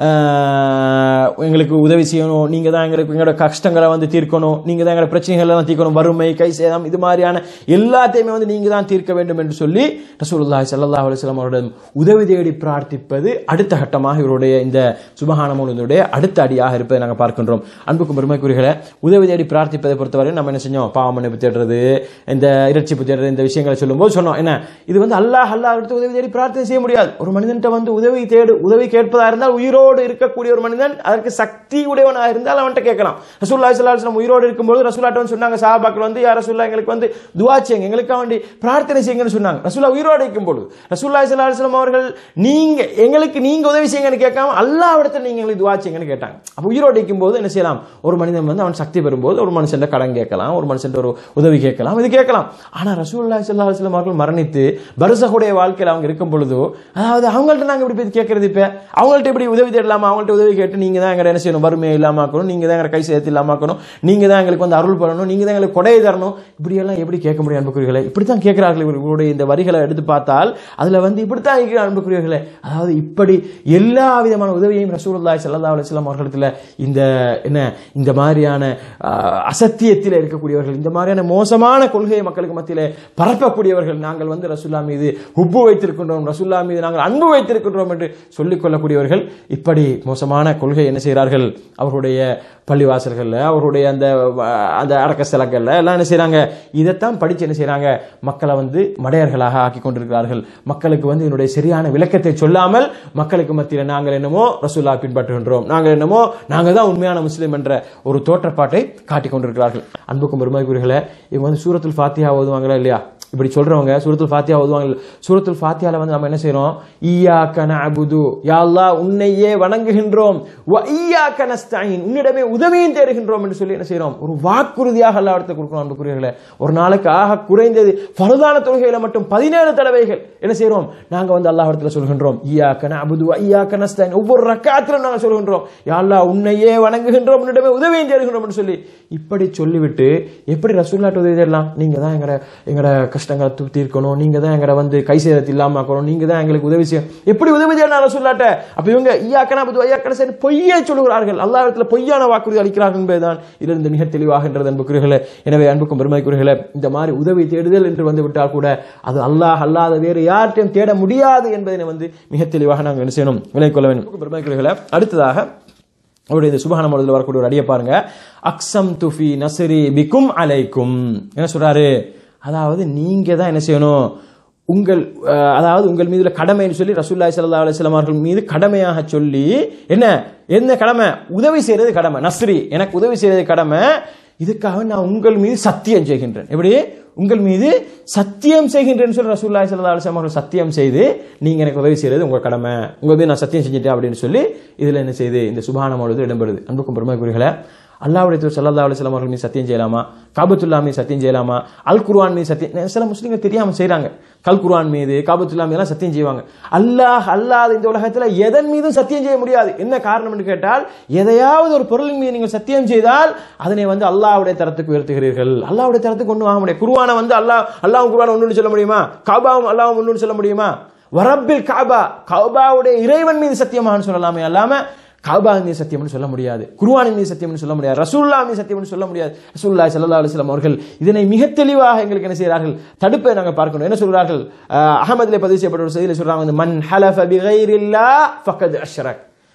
ஆஹ் எங்களுக்கு உதவி செய்யணும் நீங்கள் தான் எங்களுக்கு எங்களோட கஷ்டங்களை வந்து தீர்க்கணும் நீங்கள் தான் எங்களோட பிரச்சனைகள் எல்லாம் தீர்க்கணும் வறுமை கை சேதம் இது மாதிரியான எல்லாத்தையுமே வந்து நீங்கள் தான் தீர்க்க வேண்டும் என்று சொல்லி ரசூலுல்லாஹி ஸல்லல்லாஹு அலைஹி வஸல்லம் அவரிடம் உதவி தேடி பிரார்த்திப்பது அடுத்த கட்டமாக இவருடைய இந்த சுபஹான மௌலினுடைய அடுத்த அடியாக இருப்பதை நாங்கள் பார்க்கின்றோம் அன்புக்கும் பெருமைக்குரியர்களே உதவி தேடி பிரார்த்திப்பதை பொறுத்தவரை நம்ம என்ன செஞ்சோம் பாவ மன்னிப்பு தேடுறது இந்த இரட்சிப்பு தேடுறது இந்த விஷயங்களை சொல்லும்போது சொன்னோம் என்ன இது வந்து அல்லாஹ் அல்லாஹ் அடுத்து உதவி தேடி பிரார்த்தனை செய்ய முடியாது ஒரு மனிதன்கிட்ட வந்து உதவி தேடு உதவி கேட்பதா இருந்தால் உயிரோடு இருக்கக்கூடிய ஒரு மனிதன் அதற்கு சக்தி உடையவனாக இருந்தால் அவன்கிட்ட கேட்கலாம் ரசூல்லா ஸல்லல்லாஹு அலைஹி வஸல்லம் உயிரோடு இருக்கும்போது ரசூல்லாட்ட வந்து சொன்னாங்க சஹாபாக்கள் வந்து யார் ரசூல்லா எங்களுக்கு வந்து துஆ செய்யுங்க எங்களுக்காக வேண்டி பிரார்த்தனை செய்யுங்கன்னு சொன்னாங்க ரசூல்லா உயிரோடு இருக்கும்போது ரசூல்லா ஸல்லல்லாஹு அலைஹி வஸல்லம் அவர்கள் நீங்க எங்களுக்கு நீங்க உதவி செய்யுங்கன்னு கேட்காம அல்லாஹ் இடத்துல நீங்க எங்களுக்கு துஆ செய்யுங்கன்னு கேட்டாங்க அப்ப உயிரோடு இருக்கும்போது என்ன செய்யலாம் ஒரு மனிதன் வந்து அவன் சக்தி பெறும்போது ஒரு மனுஷன் கடன் கேட்கலாம் ஒரு மனுஷன் ஒரு உதவி கேட்கலாம் இது கேட்கலாம் ஆனா ரசூலுல்லாஹி ஸல்லல்லாஹு அலைஹி வஸல்லம் அவர்கள் மரணித்து பர்சகுடைய வாழ்க்கையில் அவங்க இருக்கும் பொழுதோ அதாவது அவங்கள்ட்ட நாங்க இப்படி போய் கேட்கறது இப்ப அவங்கள்ட்ட இப்படி உதவி தேடலாமா அவங்கள்ட்ட உதவி கேட்டு நீங்க தான் எங்களை என்ன செய்யணும் வறுமையை இல்லாம ஆக்கணும் நீங்க தான் எங்களை கை சேர்த்து இல்லாம ஆக்கணும் நீங்க தான் எங்களுக்கு வந்து அருள் பண்ணணும் நீங்க தான் எங்களுக்கு கொடையை தரணும் இப்படி எல்லாம் எப்படி கேட்க முடியும் அன்புக்குரியர்களே இப்படித்தான் கேட்கிறார்கள் இவர்களுடைய இந்த வரிகளை எடுத்து பார்த்தால் அதுல வந்து இப்படித்தான் இருக்கிற அன்புக்குரியர்களே அதாவது இப்படி எல்லா விதமான உதவியையும் ரசூலுல்லாஹி ஸல்லல்லாஹு அலைஹி வஸல்லம் அவர்களிடத்துல இந்த என்ன இந்த மாதிரியான ஆஹ், அசத்தியத்தில் இருக்கக்கூடியவர்கள் இந்த மாதிரியான மோசமான கொள்கையை மக்களுக்கு மத்தியிலே பரப்பக்கூடியவர்கள் நாங்கள் வந்து ரசூல்லா மீது உப்பு வைத்திருக்கின்றோம் ரசூல்லா மீது நாங்கள் அன்பு வைத்திருக்கின்றோம் என்று சொல்லிக் கொள்ளக்கூடியவர்கள் இப்படி மோசமான கொள்கை என்ன செய்கிறார்கள் அவர்களுடைய பள்ளிவாசல்களில் அவர்களுடைய அந்த அஹ், அந்த அடக்க ஸ்தலங்கள்ல எல்லாம் என்ன செய்றாங்க இதைத்தான் படிச்சு என்ன செய்றாங்க மக்களை வந்து மடையர்களாக ஆக்கி கொண்டிருக்கிறார்கள் மக்களுக்கு வந்து இதனுடைய சரியான விளக்கத்தை சொல்லாமல் மக்களுக்கு மத்தியில் நாங்கள் என்னமோ ரசூல்லா பின்பற்றுகின்றோம் நாங்கள் என்னமோ நாங்கள் தான் உண்மையான முஸ்லீம் என்ற ஒரு தோற்றப்பாட்டை காட்டிக் கொண்டிருக்கிறார்கள் அன்புக்கும் பெருமைக்குரியர்களே இவங்க வந்து சூரத்துல் ஃபாத்தியா ஓதுவாங்களா இல்லையா இப்படி சொல்றவங்க சூரத்துல் ஃபாத்தியா ஓதுவாங்க சூரத்துல் ஃபாத்தியால வந்து நம்ம என்ன செய்றோம் ஈயாக்க நஅபுது யா அல்லாஹ் உன்னையே வணங்குகின்றோம் வ ஈயாக்க நஸ்தஈன் உன்னிடமே உதவியும் தேடுகின்றோம் என்று சொல்லி என்ன செய்றோம் ஒரு வாக்குறுதியாக அல்லாஹ் இடத்துல கொடுக்கணும் அன்புக்குரியவர்களே ஒரு நாளைக்கு ஆக குறைந்தது பரதான தொழுகையில மட்டும் பதினேழு தடவைகள் என்ன செய்றோம் நாங்க வந்து அல்லாஹ் இடத்துல சொல்கின்றோம் ஈயாக்க நஅபுது வ ஈயாக்க நஸ்தஈன் ஒவ்வொரு ரக்காத்திலும் நாங்க சொல்கின்றோம் யா அல்லாஹ் உன்னையே வணங்குகின்றோம் உன்னிடமே உதவியும் தேடுகின்றோம் என்று சொல்லி இப்படி சொல்லிவிட்டு எப்படி ரசூல்லாட்ட உதவி தேடலாம் நீங்க தான் எங்கட எங்கட கஷ்டங்களை தூ- தீர்க்கணும் நீங்க தான் எங்கட வந்து கை சேதத்து இல்லாம ஆக்கணும் நீங்க தான் எங்களுக்கு உதவி செய்யணும் எப்படி உதவி தேடலாம் ரசூல்லாட்ட அப்ப இவங்க ஐயாக்கனா புது ஐயாக்கன சரி பொய்யை சொல்லுகிறார்கள் அல்லாஹ் இடத்துல பொய்யான வாக்குறுதி அளிக்கிறார்கள் என்பதுதான் இதிலிருந்து மிக தெளிவாகின்றது அன்புக்குரியர்களே எனவே அன்புக்கும் பெருமைக்குரியர்களே இந்த மாதிரி உதவி தேடுதல் என்று வந்து விட்டால் கூட அது அல்லாஹ் அல்லாத வேறு யார்ட்டையும் தேட முடியாது என்பதனை வந்து மிக தெளிவாக நாங்கள் என்ன செய்யணும் விலை கொள்ள வேண்டும் பெருமைக்குரியர்களே அடுத்ததாக அவருடைய இந்த சுபஹான மொழியில் வரக்கூடிய ஒரு அடியை பாருங்க அக்ஸம் துஃபி நசரி பிக்கும் அலைக்கும் என்ன சொல்றாரு அதாவது நீங்க தான் என்ன செய்யணும் உங்கள் அஹ், அதாவது உங்கள் மீதுல கடமைன்னு சொல்லி ரசூல்லாய் ஸல்லல்லாஹு அலைஹி வஸல்லம் அவர்கள் மீது கடமையாக சொல்லி என்ன என்ன கடமை உதவி செய்யறது கடமை நஸ்ரி எனக்கு உதவி செய்யறது கடமை இதுக்காக நான் உங்கள் மீது சத்தியம் செய்கின்றேன் எப்படி உங்கள் மீது சத்தியம் செய்கின்றேன்னு சொல்லி ரசூல்லாய் ஸல்லல்லாஹு அலைஹி வஸல்லம் அவர்கள் சத்தியம் செய்து நீங்க எனக்கு உதவி செய்யறது உங்க கடமை உங்க மீது நான் சத்தியம் செஞ்சுட்டேன் அப்படின்னு சொல்லி இதுல என்ன செய்யுது இந்த சுபான மொழிது இடம்பெறுது அன்புக்கும் பெருமைக்குரியர்களே அல்லாவுடைய தூர் சல்லா அலுவலாம் அவர்கள் மீது சத்தியம் செய்யலாமா காபத்துல்லா மீது சத்தியம் செய்யலாமா அல் குர்ஆன் மீது சத்தியம் சில முஸ்லீம்கள் தெரியாம செய்றாங்க கல் குர்ஆன் மீது காபத்துல்லா மீது சத்தியம் செய்வாங்க அல்லாஹ் அல்லாத இந்த உலகத்துல எதன் மீதும் சத்தியம் செய்ய முடியாது என்ன காரணம் என்று கேட்டால் எதையாவது ஒரு பொருளின் மீது நீங்கள் சத்தியம் செய்தால் அதனை வந்து அல்லாஹ்வுடைய தரத்துக்கு உயர்த்துகிறீர்கள் அல்லாஹ்வுடைய தரத்துக்கு கொண்டு வாங்க முடியாது குர்ஆனை வந்து அல்லாஹ் அல்லாஹ் குர்ஆன் ஒன்று சொல்ல முடியுமா காபாவும் அல்லாஹ் ஒன்று சொல்ல முடியுமா வரப்பில் காபா காபாவுடைய இறைவன் மீது சத்தியமான்னு சொல்லலாமே அல்லாம காபா மீது சத்தியம்னு சொல்ல முடியாது குருவானின் மீது சத்தியம்னு சொல்ல முடியாது ரசூல்லா மீது சத்தியம்னு சொல்ல முடியாது ரசூல்லா ஸல்லல்லாஹு அலைஹி வஸல்லம் அவர்கள் இதனை மிக தெளிவாக எங்களுக்கு என்ன செய்கிறார்கள் தடுப்பை நாங்கள் பார்க்கணும் என்ன சொல்கிறார்கள் அஹ், அகமதிலே பதிவு செய்யப்பட்ட ஒரு செய்தியில் சொல்றாங்க வந்து மன் ஹலஃப பிகைரில்லா ஃபக்கத் அஷ்ரக்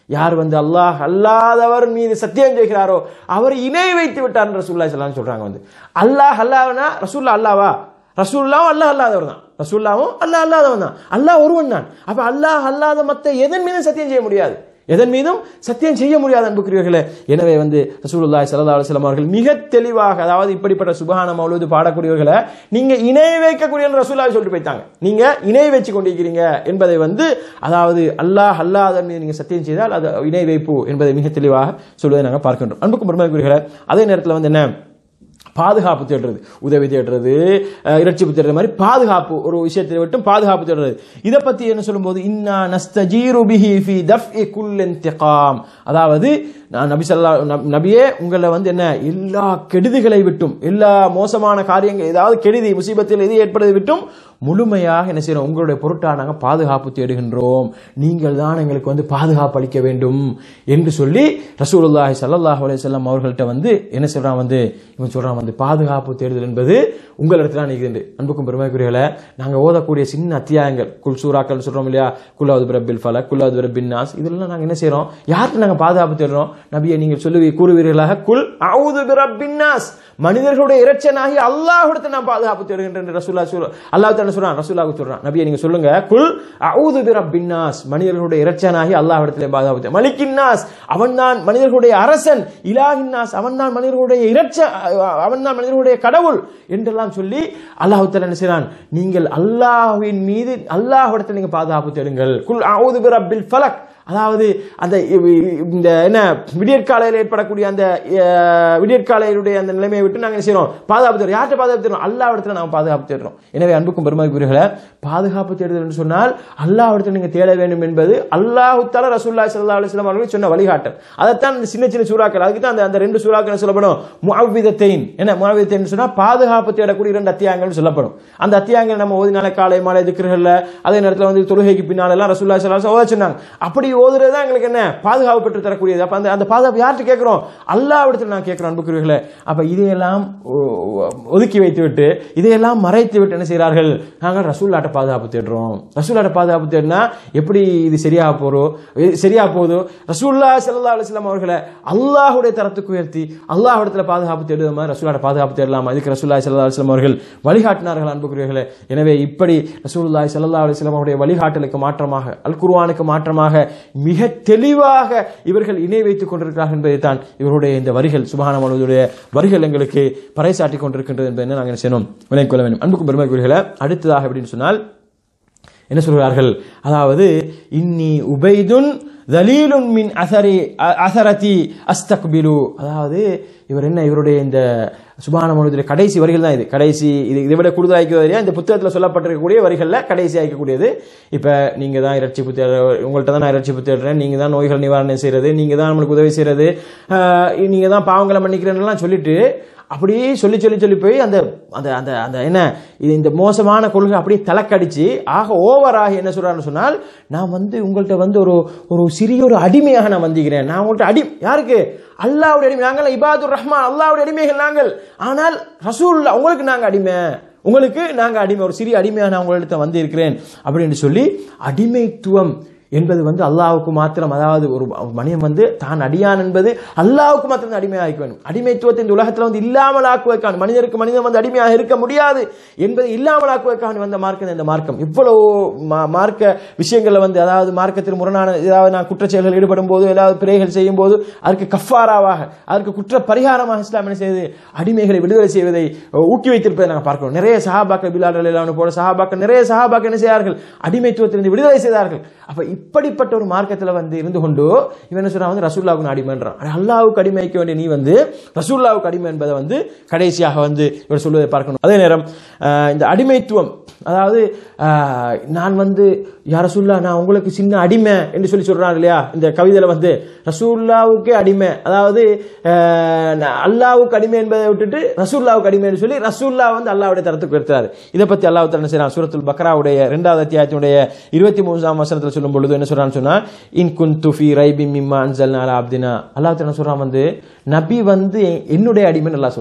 யார் வந்து அல்லாஹ் அல்லாதவர் மீது சத்தியம் செய்கிறாரோ அவர் இணை வைத்து விட்டார் ரசூல்லா ஸல்லல்லாஹு சொல்றாங்க வந்து அல்லாஹ் அல்லாஹ்னா ரசூல்லா அல்லாவா ரசூல்லாவும் அல்லாஹ் அல்லாதவர் தான் ரசூல்லாவும் அல்லாஹ் அல்லாதவன் தான் அல்லாஹ் ஒருவன் தான் அப்ப அல்லாஹ் அல்லாத மத்த எதன் மீதும் சத்தியம் செய்ய முடியாது எதன் மீதும் சத்தியம் செய்ய முடியாது அன்புக்குரியவர்களே எனவே வந்து ரசூலுல்லாஹி ஸல்லல்லாஹு அலைஹி வஸல்லம் அவர்கள் மிக தெளிவாக அதாவது இப்படிப்பட்ட சுபஹான மௌலூது பாடக்கூடியவர்களை நீங்க இணை வைக்கக்கூடிய ரசூலுல்லாஹி சொல்லிட்டு போயிட்டாங்க நீங்க இணை வச்சு கொண்டிருக்கிறீங்க என்பதை வந்து அதாவது அல்லாஹ் அல்லாத மீது நீங்க சத்தியம் செய்தால் அது இணை வைப்பு என்பதை மிக தெளிவாக சொல்வதை நாங்கள் பார்க்கின்றோம் அன்புக்கும் பெருமைக்குரியவர்களே அதே நேரத்தில் வந்து என்ன பாதுகாப்பு தேடுறது உதவி தேடுறது அஹ், இரட்சிப்பு தேடுறது மாதிரி பாதுகாப்பு ஒரு விஷயத்தை விட்டும் பாதுகாப்பு தேடுறது இதை பத்தி என்ன சொல்லும்போது இன்னா நஸ்தஜீரு பிஹி ஃபி தஃப்இ குல் இன்திகாம் அதாவது நான் நபி ஸல்லல்லாஹு நப்- நபியே உங்களை வந்து என்ன எல்லா கெடுதிகளை விட்டும் எல்லா மோசமான காரியங்கள் ஏதாவது கெடுதி முசீபத்தில் எது ஏற்படுவதை விட்டும் முழுமையாக என்ன செய்யறோம் உங்களுடைய பொருட்டாக நாங்கள் பாதுகாப்பு தேடுகின்றோம் நீங்கள் தான் எங்களுக்கு வந்து பாதுகாப்பு அளிக்க வேண்டும் என்று சொல்லி ரசூலுல்லாஹி ஸல்லல்லாஹு அலைஹி வஸல்லம் அவர்கள்ட்ட வந்து என்ன சொல்றான் வந்து இவன் சொல்றான் வந்து பாதுகாப்பு தேடுதல் என்பது உங்களிடத்துல தான் நிற்கிறது அன்புக்கும் பெருமைக்குரியல நாங்கள் ஓதக்கூடிய சின்ன அத்தியாயங்கள் குல் சூறாக்கள் சொல்றோம் இல்லையா குல்லாவது பிரபில் ஃபல குல்லாவது பிரபின் நாஸ் இதெல்லாம் நாங்கள் என்ன செய்றோம் யார்கிட்ட நாங்கள் பாதுகாப்பு தேடுறோம் நபியை நீங்கள் சொல்லுவீ கூறுவீர்களாக குல் அவுது பிரபின் நாஸ் மனிதர்களுடைய இறைச்சனாகி அல்லாஹ்விடத்தில் நான் பாதுகாப்பு தேடுகின்றேன் ரசூல்லா சொல் அல்லாஹ் தான சொல்றான் ரசூலாவுக்கு சொல்றான் நபியை நீங்க சொல்லுங்க குல் அவுது பிரபின் நாஸ் மனிதர்களுடைய இறைச்சனாகி அல்லாஹ்விடத்தில் பாதுகாப்பு தேடு. மலிக்கின் நாஸ் அவன்தான் மனிதர்களுடைய அரசன் இலாஹின் நாஸ் அவன்தான் மனிதர்களுடைய இறைச்ச அவன்தான் மனிதர்களுடைய கடவுள் என்றெல்லாம் சொல்லி அல்லாஹ் தஆலா என்ன செய்றான் நீங்கள் அல்லாஹ்வின் மீது அல்லாஹ்விடத்தில் நீங்க பாதுகாப்பு தேடுங்கள் குல் அவுது பிரபில் ஃபலக் அதாவது அந்த இ- இந்த என்ன விடியற்காலையில் ஏற்படக்கூடிய அந்த அஹ், விடியற்காலையினுடைய அந்த நிலைமையை விட்டு நாங்கள் என்ன செய்றோம் பாதுகாப்பு தேடுறோம் யார்கிட்ட பாதுகாப்பு தேடுறோம் அல்லாஹ் இடத்துல நாங்கள் பாதுகாப்பு தேடுறோம் எனவே அன்புக்கும் பெருமதிக்குரியவர்களே பாதுகாப்பு தேடுதல் என்று சொன்னால் அல்லாஹ் இடத்துல நீங்க தேட வேண்டும் என்பது அல்லாஹு தஆலா ரசூலுல்லாஹி ஸல்லல்லாஹு அலைஹி வஸல்லம் அவர்கள் சொன்ன வழிகாட்டல் அதைத்தான் இந்த சின்ன சின்ன சூறாக்கள் அதுக்கு தான் அந்த அந்த ரெண்டு சூறாக்கள் என்ன சொல்லப்படும் முஅவ்விதத்தைன் என்ன முஅவ்விதத்தைன் சொன்னா பாதுகாப்பு தேடக்கூடிய இரண்டு அத்தியாயங்கள் சொல்லப்படும் அந்த அத்தியாயங்கள் நம்ம ஓதினால காலை மாலை திக்ருகள்ல அதே நேரத்தில் வந்து தொழுகைக்கு பின்னால் எல்லாம் ரசூலுல்லாஹி ஸல்லல்லாஹு அலைஹி வஸல்லம் ஓத சொன்னாங்க அப்படி ஓதுறது தான் எங்களுக்கு என்ன பாதுகாப்பு பெற்று தரக்கூடியது அப்ப அந்த அந்த பாதுகாப்பு யார்கிட்ட கேட்கிறோம் அல்லாஹ்விடத்தில் நான் கேட்கிறோம் அன்புக்குரியவர்களே அப்ப இதையெல்லாம் ஒ- ஒதுக்கி வைத்து விட்டு இதையெல்லாம் மறைத்து விட்டு என்ன செய்கிறார்கள் நாங்கள் ரசூல்லாட்ட பாதுகாப்பு தேடுறோம் ரசூல்லாட்ட பாதுகாப்பு தேடினா எப்படி இது சரியாக போறோம் இது சரியா போகுதோ ரசூல்லா ஸல்லல்லாஹு அலைஹி வஸல்லம் அவர்களை அல்லாஹ்வுடைய தரத்துக்கு உயர்த்தி அல்லாஹ்விடத்துல பாதுகாப்பு தேடுற மாதிரி ரசூலாட்ட பாதுகாப்பு தேடலாமா இதுக்கு ரசூலுல்லாஹி ஸல்லல்லாஹு அலைஹி வஸல்லம் அவர்கள் வழிகாட்டினார்கள் அன்புக்குரியவர்களே எனவே இப்படி ரசூலுல்லாஹி ஸல்லல்லாஹு அலைஹி வஸல்லம் அவருடைய வழிகாட்டலுக்கு மாற்றமாக அல் குர்ஆனுக்கு மாற்றமாக மிக தெளிவாக இவர்கள் இணை வைத்துக் கொண்டிருக்கிறார்கள் என்பதை தான் இவருடைய இந்த வரிகள் சுபஹான மனதுடைய வரிகள் எங்களுக்கு பறைசாட்டி கொண்டிருக்கின்றது என்பதை நாங்கள் என்ன செய்யணும் விளங்கிக் கொள்ள வேண்டும் அன்புக்கும் பெருமைக்குரியவர்களே அடுத்ததாக அப்படின்னு சொன்னால் என்ன சொல்கிறார்கள் அதாவது இன்னி உபைதுன் தலீலுன் மின் அசரி அ- அசரதி அஸ்தக்பிலு அதாவது இவர் என்ன இவருடைய இந்த சுபான மனுடைய கடைசி வரிகள் தான் இது கடைசி இது இதை விட கூடுதலாக வரையா இந்த புத்தகத்தில் சொல்லப்பட்டிருக்கக்கூடிய வரிகளில் கடைசி ஆக்கக்கூடியது இப்போ நீங்கள் தான் இரட்சிப்பு தேட உங்கள்கிட்ட தான் நான் இரட்சிப்பு தேடுறேன் நீங்கள் தான் நோய்கள் நிவாரணம் செய்கிறது நீங்கள் தான் நம்மளுக்கு உதவி செய்கிறது நீங்கள் தான் பாவங்களை மன்னிக்கிறேன்லாம் சொல்லிட்டு அப்படியே சொல்லி சொல்லி சொல்லி போய் அந்த அந்த அந்த அந்த என்ன இது இந்த மோசமான கொள்கை அப்படியே தலக்கடிச்சு ஆக ஓவராக என்ன சொல்றாருன்னு சொன்னால் நான் வந்து உங்கள்கிட்ட வந்து ஒரு ஒரு சிறிய ஒரு அடிமையாக நான் வந்திக்கிறேன் நான் உங்கள்கிட்ட அடி யாருக்கு அல்லாவுடைய அடிமை நாங்கள் இபாதுர் ரஹ்மான் அல்லாவுடைய அடிமைகள் நாங்கள் ஆனால் ரசூல்லா உங்களுக்கு நாங்கள் அடிமை உங்களுக்கு நாங்கள் அடிமை ஒரு சிறிய அடிமையாக நான் உங்களிடத்த வந்து இருக்கிறேன் அப்படின்னு சொல்லி அடிமைத்துவம் என்பது வந்து அல்லாஹ்வுக்கு மாத்திரம் அதாவது ஒரு மனிதன் வந்து தான் அடியான் என்பது அல்லாஹ்வுக்கு மாத்திரம் தான் அடிமையாக இருக்க வேண்டும் அடிமைத்துவத்தை இந்த உலகத்தில் வந்து இல்லாமல் ஆக்குவதற்கான மனிதருக்கு மனிதன் வந்து அடிமையாக இருக்க முடியாது என்பதை இல்லாமல் ஆக்குவதற்கான வந்த மார்க்கம் இந்த மார்க்கம் இவ்வளவு மா- மார்க்க விஷயங்களில் வந்து அதாவது மார்க்கத்தில் முரணான ஏதாவது நான் குற்றச்செயல்கள் ஈடுபடும் போது ஏதாவது பிழைகள் செய்யும் போது அதற்கு கஃபாராவாக அதற்கு குற்ற பரிகாரமாக இஸ்லாம் என்ன செய்து அடிமைகளை விடுதலை செய்வதை ஊக்கி வைத்திருப்பதை நாங்கள் பார்க்கிறோம் நிறைய சஹாபாக்கள் பிலால் எல்லாம் போல சஹாபாக்கள் நிறைய சஹாபாக்கள் என்ன செய்தார்கள் அடிமைத்துவத்திலிருந்து விடுதலை செய்தார்கள் அப்ப இப்படிப்பட்ட ஒரு மார்க்கத்தில் வந்து இருந்து கொண்டு இவன் என்ன சொல்றான் வந்து ரசூல்லாவுக்கு அடிமைன்றான் அட அல்லாவுக்கு அடிமைக்க வேண்டிய நீ வந்து ரசூல்லாவுக்கு அடிமை என்பதை வந்து கடைசியாக வந்து இவர் சொல்வதை பார்க்கணும் அதே நேரம் ஆஹ், இந்த அடிமைத்துவம் அதாவது ஆஹ், நான் வந்து யார் ரசூல்லா நான் உங்களுக்கு சின்ன அடிமை என்று சொல்லி சொல்றான் இல்லையா இந்த கவிதையில வந்து ரசூல்லாவுக்கே அடிமை அதாவது ஆஹ், நான் அல்லாவுக்கு அடிமை என்பதை விட்டுட்டு ரசூல்லாவுக்கு அடிமைன்னு சொல்லி ரசூல்லா வந்து அல்லாவுடைய தரத்துக்கு உயர்த்துறாரு இதை பத்தி அல்லாஹ் என்ன செய்யறான் சூரத்துல் பக்ராவுடைய இரண்டாவது அத்தியாயத்தினுடைய இருபத்தி மூன்றாம் வசனத்தில் சொல்லும் பொழுது என்ன சொல்றான்னு சொன்னா இன் குந்து ஃபி ரைபி மிம்மா அன்சல்னா அலா அப்தினா அல்லாஹ் என்ன சொல்றான் வந்து நபி வந்து என்னுடைய அடிமைன்னு அல்லாஹ் சொல்றான்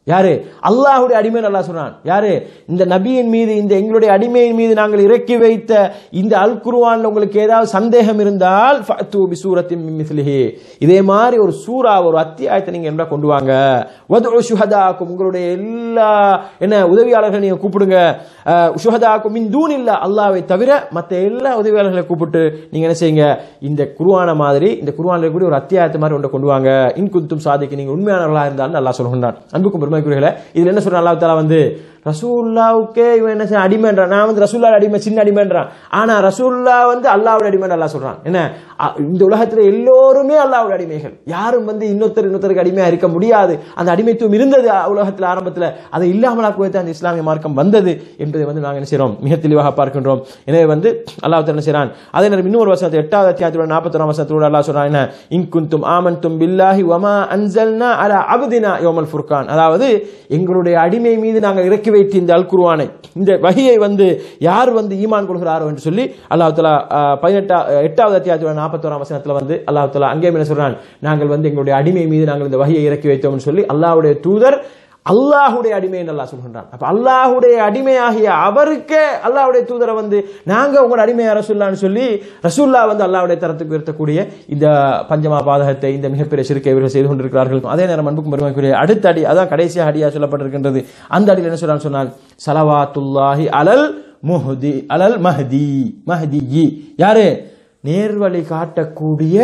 யாரு அல்லாஹ்வுடைய அடிமை அல்லாஹ் சொல்றான் யாரு இந்த நபியின் மீது இந்த எங்களுடைய அடிமையின் மீது நாங்கள் இறக்கி வைத்த இந்த அல் குர்ஆன்ல உங்களுக்கு ஏதாவது சந்தேகம் இருந்தால் ஃபஅத்து பிசூரத்தின் மின் மிஸ்லிஹி இதே மாதிரி ஒரு சூரா ஒரு அத்தியாயத்தை நீங்க என்ன கொண்டு வாங்க வதுஉ ஷுஹதாக்கும் உங்களுடைய எல்லா என்ன உதவியாளர்களை நீங்க கூப்பிடுங்க அஹ், ஷுஹதாக்கும் மின் தூனில்லா அல்லாஹ்வை தவிர மற்ற எல்லா உதவியாளர்களை கூப்பிட்டு நீங்க என்ன செய்யுங்க இந்த குர்ஆன மாதிரி இந்த குர்ஆன்ல இருக்கக்கூடிய ஒரு அத்தியாயத்தை மாதிரி ஒன்றை கொண்டு வாங்க இன் குந்தும் சாதிக்கு நீங்க உண்மையானவர்களா இருந்தாலும் அல்லாஹ் சொல்கின்றான் அன்புக்கும் பெருமைக்குரியர்களே இதுல என்ன சொல்றான் அல்லாஹ் தாலா வந்து ரசூல்லாவுக்கே இவன் என்ன செய்ய அடிமைன்றான் நான் வந்து ரசூல்லா அடிமை சின்ன அடிமைன்றான் ஆனா ரசூல்லா வந்து அல்லாவோட அடிமை அல்லாஹ் சொல்றான் என்ன அ- இந்த உலகத்துல எல்லோருமே அல்லாவோட அடிமைகள் யாரும் வந்து இன்னொருத்தர் இன்னொருத்தருக்கு அடிமையா இருக்க முடியாது அந்த அடிமைத்துவம் இருந்தது அ- உலகத்துல ஆரம்பத்துல அதை இல்லாமலாக்குவே தான் அந்த இஸ்லாமிய மார்க்கம் வந்தது என்பதை வந்து நாங்கள் என்ன செய்றோம் மிக தெளிவாக பார்க்கின்றோம் எனவே வந்து அல்லாஹ் என்ன செய்றான் அதே நேரம் இன்னொரு வசனத்தை எட்டாவது அத்தியாயத்தோட நாற்பத்தொராம் வசனத்தோட அல்லாஹ் சொல்றான் என்ன இன்குந்தும் ஆமன்தும் பில்லாஹி வமா அன்சல்னா அலா அபுதினா யோமல் ஃபுர்கான் அதாவது எங்களுடைய அடிமை மீது நாங்கள் இறக்கி வைத்த இந்த அல் குர்ஆனை இந்த வகையை வந்து யார் வந்து ஈமான் கொள்கிறாரோ என்று சொல்லி அல்லாஹ் தலா பதினெட்டா எட்டாவது அத்தியாயத்தோட நாற்பத்தோராம் வசனத்துல வந்து அல்லாஹ் தலா அங்கே என்ன சொல்றான் நாங்கள் வந்து எங்களுடைய அடிமை மீது நாங்கள் இந்த வகையை இறக்கி வைத்தோம்னு சொல்லி அல்லாஹ்வுடைய தூதர் அல்லாஹுடைய அடிமை என்று அல்லாஹ் சொல்கின்றான் அப்ப அல்லாஹுடைய அடிமையாகிய அவருக்கே அல்லாஹ்வுடைய தூதரை வந்து நாங்க உங்களோட அடிமையா ரசூல்லான்னு சொல்லி ரசூல்லா வந்து அல்லாஹ்வுடைய தரத்துக்கு உயர்த்தக்கூடிய இந்த பஞ்சமா பாதகத்தை இந்த மிகப்பெரிய சிறுக்கை இவர்கள் செய்து கொண்டிருக்கிறார்கள் அதே நேரம் அன்புக்கும் பெருமைக்குரிய அடுத்த அடி அதான் கடைசியாக அடியா சொல்லப்பட்டிருக்கின்றது அந்த அடியில் என்ன சொல்றான்னு சொன்னால் சலவாத்துல்லாஹி அலல் முஹதி அலல் மஹதி மஹதி யாரு நேர்வழி காட்டக்கூடிய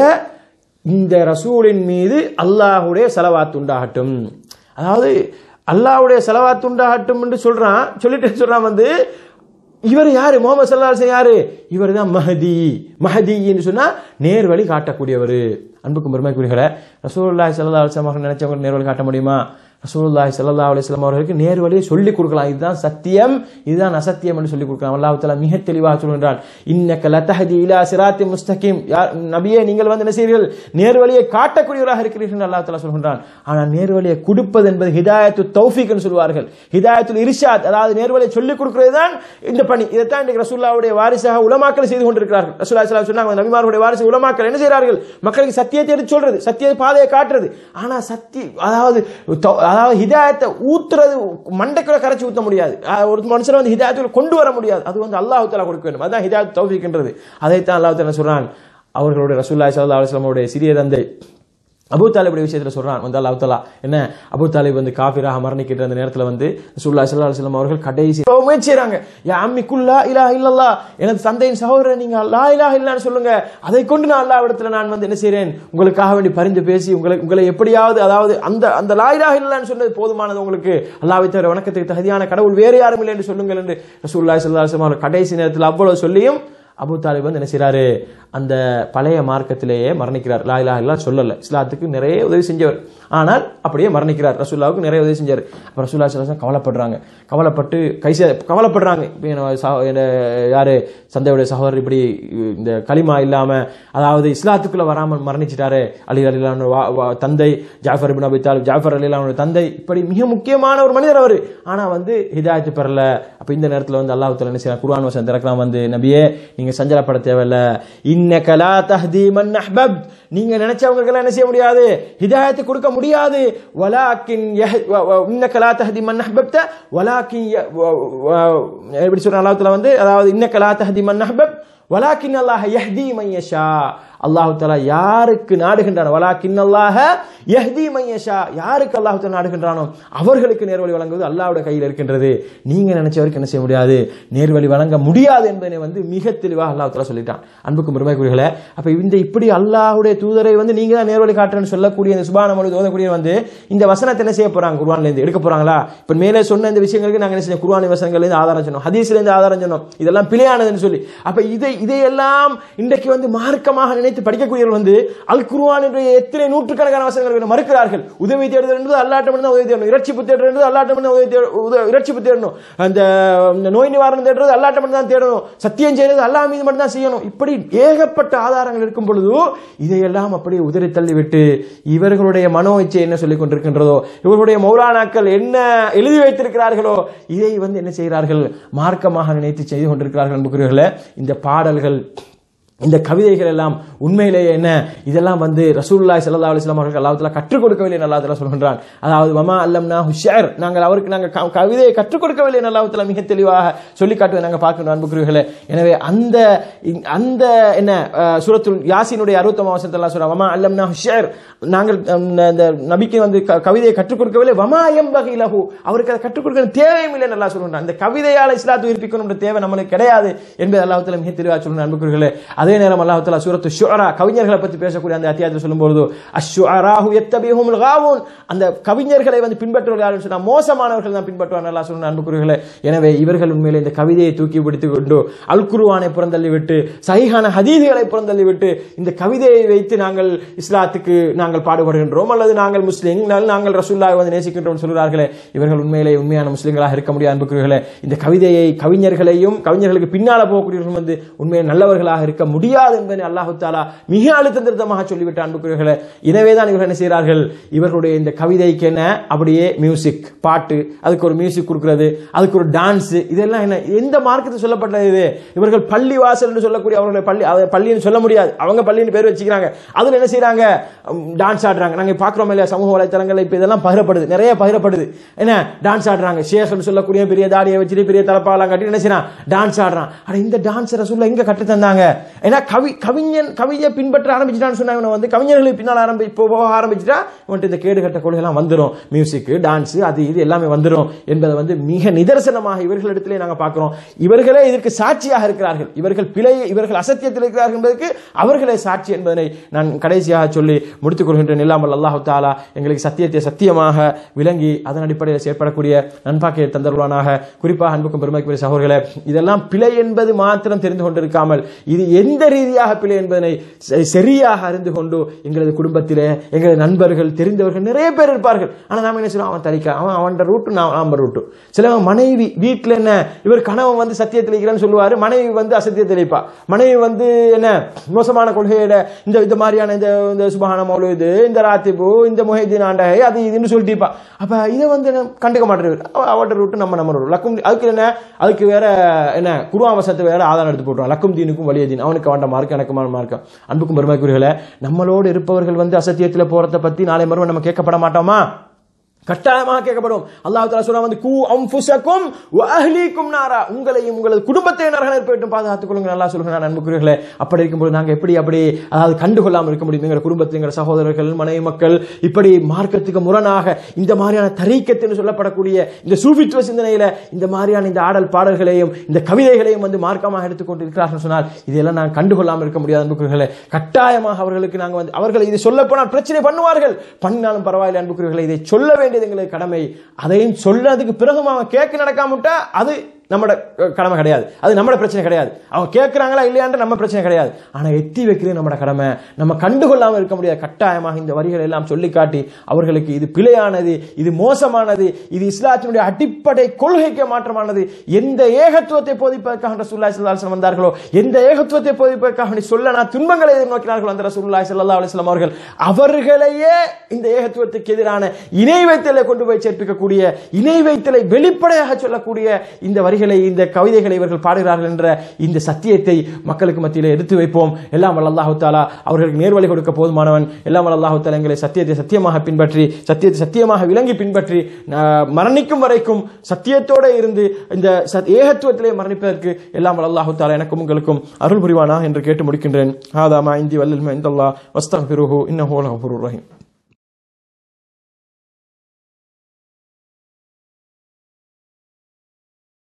இந்த ரசூலின் மீது அல்லாஹுடைய செலவாத்து உண்டாகட்டும் அதாவது அல்லாஹ்வுடைய செலவாத்து உண்டாகட்டும் என்று சொல்றான் சொல்லிட்டு சொல்றான் வந்து இவர் யாரு முகமது சல்லா யாரு இவர் தான் மஹதி மஹதின்னு சொன்னா நேர்வழி காட்டக்கூடியவர் அன்புக்கும் பெருமைக்குரியவர்களே ரசூலுல்லாஹி ஸல்லல்லாஹு அலைஹி வஸல்லம் நினைச்சவங்க நேர்வழி காட்ட முடியுமா ரசூலுல்லாஹி ஸல்லல்லாஹு அலைஹி வஸல்லம் அவர்களுக்கு நேர்வழியை சொல்லிக் கொடுக்கலாம் இதுதான் சத்தியம் இதுதான் அசத்தியம் என்று சொல்லிக் கொடுக்கலாம் அல்லாஹ் தஆலா மிக தெளிவாக சொல்கின்றான் இன்னக்க லதஹதி இலா சிராத்தி முஸ்தகீம் யார் நபியே நீங்கள் வந்து என்ன செய்வீர்கள் நேர்வழியை காட்டக்கூடியவராக இருக்கிறீர்கள் என்று அல்லாஹ் தஆலா சொல்கின்றான் ஆனால் நேர்வழியை கொடுப்பது என்பது ஹிதாயத்து தௌஃபீக் என்று சொல்வார்கள் ஹிதாயத்துல் இர்ஷாத் அதாவது நேர்வழியை சொல்லிக் கொடுக்கிறது தான் இந்த பணி இதைத்தான் இன்றைக்கு ரசூல்லாவுடைய வாரிசாக உலமாக்கள் செய்து கொண்டிருக்கிறார்கள் ரசூல்லா ஸல்லல்லாஹு அலைஹி சொன்னாங்க நபிமார்களுடைய வாரிசு உலமாக்கள் என்ன செய்கிறார்கள் மக்களுக்கு சத்தியத்தை எடுத்து சொல்றது சத்திய பாதையை காட்டுறது ஆனா சத்தி அதாவது தௌ- அதாவது ஹிதாயத்தை ஊத்துறது மண்டைக்குள்ள கரைச்சி ஊத்த முடியாது அஹ் ஒரு மனுஷனை வந்து ஹிதாயத்துக்குள்ள கொண்டு வர முடியாது அது வந்து அல்லாஹ் தஆலா கொடுக்க வேண்டும் அதான் ஹிதாயத் தௌஃபீக்ன்றது அதைத்தான் அல்லாஹ் தஆலா சொல்றான் அவர்களுடைய ரசூலுல்லாஹி ஸல்லல்லாஹு அலைஹி வஸல்லம் அவருடைய சிறிய தந்தை அபூ தாலிபுடைய விஷயத்துல சொல்றான் வந்து அல்லாஹ் தஆலா என்ன அபூ தாலிப் வந்து காஃபிராக மரணிக்கிற அந்த நேரத்துல வந்து ரசூலுல்லாஹி ஸல்லல்லாஹு அலைஹி வஸல்லம் அவர்கள் கடைசி ரொம்ப முயற்சி செய்றாங்க யா அம்மி குல்லா இலாஹ இல்லல்லாஹ் எனது தந்தையின் சகோதரர் நீங்க லா இலாஹ இல்லன்னு சொல்லுங்க அதை கொண்டு நான் அல்லாஹ் இடத்துல நான் வந்து என்ன செய்றேன் உங்களுக்காக வேண்டி பரிந்து பேசி உங்களை உங்களை எப்படியாவது அதாவது அந்த அந்த லா இலாஹ இல்லன்னு சொன்னது போதுமானது உங்களுக்கு அல்லாஹ்வை தவிர வணக்கத்துக்கு தகுதியான கடவுள் வேறு யாரும் இல்லை என்று சொல்லுங்கள் என்று ரசூலுல்லாஹி ஸல்லல்லாஹு அலைஹி வஸல்லம் அவர்கள் கடைசி நேரத்தில் அவ்வளவு சொல்லியும் அபூ தாலிப் வந்து என்ன செய்றாரு அந்த பழைய மார்க்கத்திலேயே மரணிக்கிறார் லா இலாஹ இல்லா சொல்லல இஸ்லாத்துக்கு நிறைய உதவி செஞ்சவர் ஆனால் அப்படியே மரணிக்கிறார் ரசூல்லாவுக்கு நிறைய உதவி செஞ்சார் அப்ப ரசூல்லா சலாசம் கவலைப்படுறாங்க கவலைப்பட்டு கைசே கவலைப்படுறாங்க இப்போ என்ன சகோ- என்ன யாரு சந்தையுடைய சகோதரர் இப்படி இந்த களிமா இல்லாம அதாவது இஸ்லாத்துக்குள்ள வராமல் மரணிச்சிட்டாரு அலி அலிலான தந்தை ஜாஃபர் பின் அபி தாலிப் ஜாஃபர் அலிலான தந்தை இப்படி மிக முக்கியமான ஒரு மனிதர் அவர் ஆனா வந்து ஹிதாயத்து பெறல அப்ப இந்த நேரத்துல வந்து அல்லாஹ் தஆலா என்ன செய்யறான் குர்ஆன் வசனம் திறக்கலாம் வந்து நபியே நீங்க சஞ்சலப்பட தேவையில்ல இன்னக லா தஹ்தி மன் அஹ்பப் நீங்க நினைச்சவங்களுக்கு என்ன செய்ய முடியாது ஹிதாயத்து கொடுக்க முடியாது வலாக்கின் யஹ்- வ- வ- இன்னக லா தஹ்தி மன் அஹ்பப்த வலாக்கின் ய- வ- வ- எப்படி சொல்றான் அல்லாஹ் தஆலா வந்து அதாவது இன்னக லா தஹ்தி மன் அஹ்பப் வலாக்கின் அல்லாஹ் யஹ்தி மன் யஷா அல்லாஹ் தஆலா யாருக்கு நாடுகின்றான் வலாக்கின் அல்லாஹ் யஹ்தி மன் யஷா யாருக்கு அல்லாஹ் தஆலா நாடுகின்றானோ அவர்களுக்கு நேர்வழி வழங்குவது அல்லாஹ்வுடைய கையில் இருக்கின்றது நீங்க நினைச்சவருக்கு என்ன செய்ய முடியாது நேர்வழி வழங்க முடியாது என்பதை வந்து மிக தெளிவாக அல்லாஹ் தஆலா சொல்லிட்டான் அன்புக்கும் பெருமைக்குரியர்களே அப்ப இந்த இப்படி அல்லாஹ்வுடைய தூதரை வந்து நீங்க தான் நேர்வழி காட்டுறேன்னு சொல்லக்கூடிய இந்த சுபான மொழி ஓதக்கூடிய வந்து இந்த வசனத்தை என்ன செய்ய போறாங்க குர்ஆன்ல இருந்து எடுக்க போறாங்களா இப்ப மேலே சொன்ன இந்த விஷயங்களுக்கு நாங்க என்ன செய்யணும் குர்ஆன் வசனங்கள்ல இருந்து ஆதாரம் சொன்னோம் ஹதீஸ்ல இருந்து ஆதாரம் சொன்னோம் இதெல்லாம் பிழையானதுன்னு சொல்லி அப்ப இதை இதையெல்லாம் இன்றைக்கு வந்து மார்க்கமாக நினைத்து படிக்கக்கூடியவர்கள் வந்து அல் குர்ஆனுடைய எத்தனை நூற்றுக்கணக்கான வசனங்களை மறுக்கிறார்கள் உதவி தேடுதல் என்பது அல்லாட்டம் தான் உதவி தேடணும் இரட்சிப்பு தேடுறது என்பது அல்லாட்டம் தான் உதவி தேட- உத- இரட்சிப்பு தேடணும் அந்த இந்த நோய் நிவாரணம் தேடுறது அல்லாட்டம் தான் தேடணும் சத்தியம் செய்யறது அல்லாஹ் மீது மட்டும் தான் செய்யணும் இப்படி ஏகப்பட்ட ஆதாரங்கள் இருக்கும் பொழுது இதையெல்லாம் அப்படியே உதறி தள்ளிவிட்டு இவர்களுடைய மனோ இச்சை என்ன சொல்லிக் கொண்டிருக்கின்றதோ இவர்களுடைய மௌலானாக்கள் என்ன எழுதி வைத்திருக்கிறார்களோ இதை வந்து என்ன செய்கிறார்கள் மார்க்கமாக நினைத்து செய்து கொண்டிருக்கிறார்கள் அன்புக்குரியவர்களே இந்த பாடல்கள் இந்த கவிதைகள் எல்லாம் உண்மையிலேயே என்ன இதெல்லாம் வந்து ரசூலுல்லாஹி ஸல்லல்லாஹு அலைஹி வஸல்லம் அவர்கள் அல்லாஹ் தஆலா கற்றுக் கொடுக்கவில்லை என்று அல்லாஹ் தஆலா சொல்கின்றான் அதாவது வமா அல்லம்னா ஹுஷர் நாங்கள் அவருக்கு நாங்கள் க- கவிதையை கற்றுக் கொடுக்கவில்லை என்று அல்லாஹ் தஆலா மிக தெளிவாக சொல்லி காட்டுவதை நாங்கள் பார்க்கின்றோம் அன்புக்குரியவர்களே எனவே அந்த இ- அந்த என்ன அஹ், சூரத்துல் யாசினுடைய அறுபத்தொம்பது வசனத்தில் அல்லாஹ் சொல்றான் வமா அல்லம்னா ஹுஷர் நாங்கள் அம், இந்த நபிக்கு வந்து க- கவிதையை கற்றுக் கொடுக்கவில்லை வமா எம்பகி லஹு அவருக்கு அதை கற்றுக் கொடுக்க தேவையும் இல்லை நல்லா சொல்றான் அந்த கவிதையால் இஸ்லாத்தை உயிர்ப்பிக்கணும் என்ற தேவை நம்மளுக்கு கிடையாது என்பதை அல்லாஹ் தஆலா மிக தெளிவாக சொல்றான் அன்புக்குரியவர்களே அதே நேரம் அல்லாஹ் தஆலா சூரத்து ஷுஅரா கவிஞர்களை பற்றி பேசக்கூடிய அந்த அத்தியாயத்தில் சொல்லும்போது அஷ்ஷுஅராஹு யத்தபிஹுமுல் காவூன் அந்த கவிஞர்களை வந்து பின்பற்றுவர்கள் யாருன்னு சொன்னா மோசமானவர்கள் தான் பின்பற்றுவார் அல்லாஹ் சொல்றான் அன்புக்குரியவர்களே எனவே இவர்கள் உண்மையிலே இந்த கவிதையை தூக்கி பிடித்துக் கொண்டு அல் குர்ஆனை புறந்தள்ளி விட்டு சஹீஹான ஹதீதுகளை புறந்தள்ளி விட்டு இந்த கவிதையை வைத்து நாங்கள் இஸ்லாத்துக்கு நாங்கள் பாடுபடுகின்றோம் அல்லது நாங்கள் முஸ்லீம் நாங்கள் ரசூல்லாவை வந்து நேசிக்கின்றோம் சொல்கிறார்களே இவர்கள் உண்மையிலே உண்மையான முஸ்லிம்களாக இருக்க முடியாது அன்புக்குரியவர்களே இந்த கவிதையை கவிஞர்களையும் கவிஞர்களுக்கு பின்னால போகக்கூடியவர்கள் வந்து உண்மையை நல்லவர்களாக இருக்க முடியாது என்பதை அல்லாஹு தாலா மிக அழுத்தம் திருத்தமாக சொல்லிவிட்ட அன்புக்குரியவர்களே எனவே தான் இவர்கள் என்ன செய்கிறார்கள் இவர்களுடைய இந்த கவிதைக்கு என்ன அப்படியே மியூசிக் பாட்டு அதுக்கு ஒரு மியூசிக் கொடுக்கிறது அதுக்கு ஒரு டான்ஸ் இதெல்லாம் என்ன எந்த மார்க்கத்தில் சொல்லப்பட்டது இது இவர்கள் பள்ளி வாசல் என்று சொல்லக்கூடிய அவர்களுடைய பள்ளி அதை பள்ளின்னு சொல்ல முடியாது அவங்க பள்ளின்னு பேர் வச்சுக்கிறாங்க அதுல என்ன செய்றாங்க டான்ஸ் ஆடுறாங்க நாங்க பார்க்குறோம் இல்லையா சமூக வலைத்தளங்கள்ல இப்போ இதெல்லாம் பகிரப்படுது நிறைய பகிரப்படுது என்ன டான்ஸ் ஆடுறாங்க ஷேக்னு சொல்லக்கூடிய பெரிய தாடியை வச்சுட்டு பெரிய தலப்பாலாம் கட்டி என்ன செய்யறான் டான்ஸ் ஆடுறான் அட இந்த டான்ஸ் ரசூல்ல எங்க கற்று தந்தாங்க ஏன்னா கவி கவிஞன் கவியை பின்பற்ற ஆரம்பிச்சிட்டான்னு சொன்னா இவனை வந்து கவிஞர்களை பின்னால் ஆரம்பி இப்போ போக ஆரம்பிச்சிட்டா இவன்ட்டு இந்த கேடு கட்ட கொள்கைலாம் வந்துடும் மியூசிக் டான்ஸ் அது இது எல்லாமே வந்துடும் என்பதை வந்து மிக நிதர்சனமாக இவர்களிடத்திலே நாங்கள் பார்க்கிறோம் இவர்களே இதற்கு சாட்சியாக இருக்கிறார்கள் இவர்கள் பிழை இவர்கள் அசத்தியத்தில் இருக்கிறார்கள் என்பதற்கு அவர்களே சாட்சி என்பதனை நான் கடைசியாக சொல்லி முடித்துக் கொள்கின்றேன் இல்லாமல் அல்லாஹு தாலா எங்களுக்கு சத்தியத்தை சத்தியமாக விளங்கி அதன் அடிப்படையில் செயற்படக்கூடிய நண்பாக்கிய தந்தருவானாக குறிப்பாக அன்புக்கும் பெருமைக்குரிய சகோதரர்களே இதெல்லாம் பிழை என்பது மாத்திரம் தெரிந்து கொண்டிருக்காமல் இது எந்த ரீதியாக பிழை என்பதனை ச- சரியாக அறிந்து கொண்டு எங்களது குடும்பத்திலே எங்களது நண்பர்கள் தெரிந்தவர்கள் நிறைய பேர் இருப்பார்கள் ஆனா நாம என்ன சொல்லுவோம் அவன் தரிக்க அவன் அவன் ரூட்டு நான் நம்ம ரூட்டு சிலவன் மனைவி வீட்டில் என்ன இவர் கணவன் வந்து சத்தியத்தில் இருக்கிறேன்னு சொல்லுவாரு மனைவி வந்து அசத்தியத்தில் இருப்பா மனைவி வந்து என்ன மோசமான கொள்கையோட இந்த இந்த மாதிரியான இந்த இந்த சுபஹான மௌலூது இந்த ராத்திபு இந்த முஹைதீன் ஆண்டகை அது இதுன்னு சொல்லிட்டு இருப்பா அப்ப இதை வந்து என்ன கண்டுக்க மாட்டேன் அவட்ட ரூட்டு நம்ம நம்ம ரூட் லக்கும் அதுக்கு என்ன அதுக்கு வேற என்ன குருவாவசத்தை வேற ஆதாரம் எடுத்து போட்டுருவான் லக்கும் தீனுக்கும் வலிய தீன் அவனுக்கு வேண்ட மார்க் எனக்கு மார்க் அன்புக்கும் பெருமைக்குரியர்களே நம்மளோடு இருப்பவர்கள் வந்து அசத்தியத்தில் போறதை பத்தி நாளை மறுபடியும் நம்ம கேட்கப்பட மாட்டோமா கட்டாயமாக கேட்கப்படும் அல்லாஹ் தஆலா சொல்றான் வந்து கூ அன்ஃபுஸக்கும் வ அஹ்லீக்கும் நாரா உங்களையும் உங்களது குடும்பத்தை நரக நெருப்பை பாதுகாத்துக் கொள்ளுங்கள் அல்லாஹ் சொல்கிறான் அன்புக்குரியவர்களே அப்படி இருக்கும்போது நாங்க எப்படி அப்படி அதாவது கண்டுகொள்ளாமல் இருக்க முடியும் எங்கள் குடும்பத்தில் எங்கள் சகோதரர்கள் மனைவி மக்கள் இப்படி மார்க்கத்துக்கு முரணாக இந்த மாதிரியான தரீக்கத்துன்னு சொல்லப்படக்கூடிய இந்த சூஃபித்துவ சிந்தனையில இந்த மாதிரியான இந்த ஆடல் பாடல்களையும் இந்த கவிதைகளையும் வந்து மார்க்கமாக எடுத்துக்கொண்டு இருக்கிறார்கள் சொன்னால் இதெல்லாம் நான் கண்டுகொள்ளாமல் இருக்க முடியாது அன்புக்குரியவர்களே கட்டாயமாக அவர்களுக்கு நாங்கள் வந்து அவர்கள் இது சொல்ல போனால் பிரச்சனை பண்ணுவார்கள் பண்ணினாலும் பரவாயில்லை அன்புக்குரியவர்களே இதை சொல்ல வேண்டியது எங்களுக்கு கடமை அதையும் சொல்லதுக்கு பிறகும் அவன் கேட்க நடக்காம விட்டா அது நம்மட அஹ், கடமை கிடையாது அது நம்மட பிரச்சனை கிடையாது அவங்க கேட்கறாங்களா இல்லையான்ற நம்ம பிரச்சனை கிடையாது ஆனா எத்தி வைக்கிறது நம்மட கடமை நம்ம கண்டுகொள்ளாமல் இருக்க முடியாது கட்டாயமாக இந்த வரிகள் எல்லாம் சொல்லி காட்டி அவர்களுக்கு இது பிழையானது இது மோசமானது இது இஸ்லாத்தினுடைய அடிப்படை கொள்கைக்கு மாற்றமானது எந்த ஏகத்துவத்தை போதிப்பதற்காக ரசூலுல்லாஹி ஸல்லல்லாஹு அலைஹி வஸல்லம் வந்தார்களோ எந்த ஏகத்துவத்தை போதிப்பதற்காக வேண்டி சொல்ல நான் துன்பங்களை எதிர்நோக்கினார்களோ அந்த ரசூலுல்லாஹி ஸல்லல்லாஹு அலைஹி வஸல்லம் அவர்கள் அவர்களையே இந்த ஏகத்துவத்துக்கு எதிரான இணை வைத்தலை கொண்டு போய் சேர்ப்பிக்கக்கூடிய இணை வைத்தலை வெளிப்படையாக சொல்லக்கூடிய இந்த வரிகளை இந்த கவிதைகளை இவர்கள் பாடுகிறார்கள் என்ற இந்த சத்தியத்தை மக்களுக்கு மத்தியில் எடுத்து வைப்போம் எல்லாம் வல்ல அல்லாஹு தாலா அவர்களுக்கு நேர்வழி கொடுக்க போதுமானவன் எல்லாம் வல்ல அல்லாஹு தாலா எங்களை சத்தியத்தை சத்தியமாக பின்பற்றி சத்தியத்தை சத்தியமாக விளங்கி பின்பற்றி ஆஹ், மரணிக்கும் வரைக்கும் சத்தியத்தோடு இருந்து இந்த சத்- ஏகத்துவத்திலே மரணிப்பதற்கு எல்லாம் வல்ல அல்லாஹு தாலா எனக்கும் உங்களுக்கும் அருள் புரிவானா என்று கேட்டு முடிக்கின்றேன் ஹாதா மா இந்தி வல்லில் இந்தல்லா வஸ்தக்பிருஹு இன்னஹு லகஃபூருர் ரஹீம்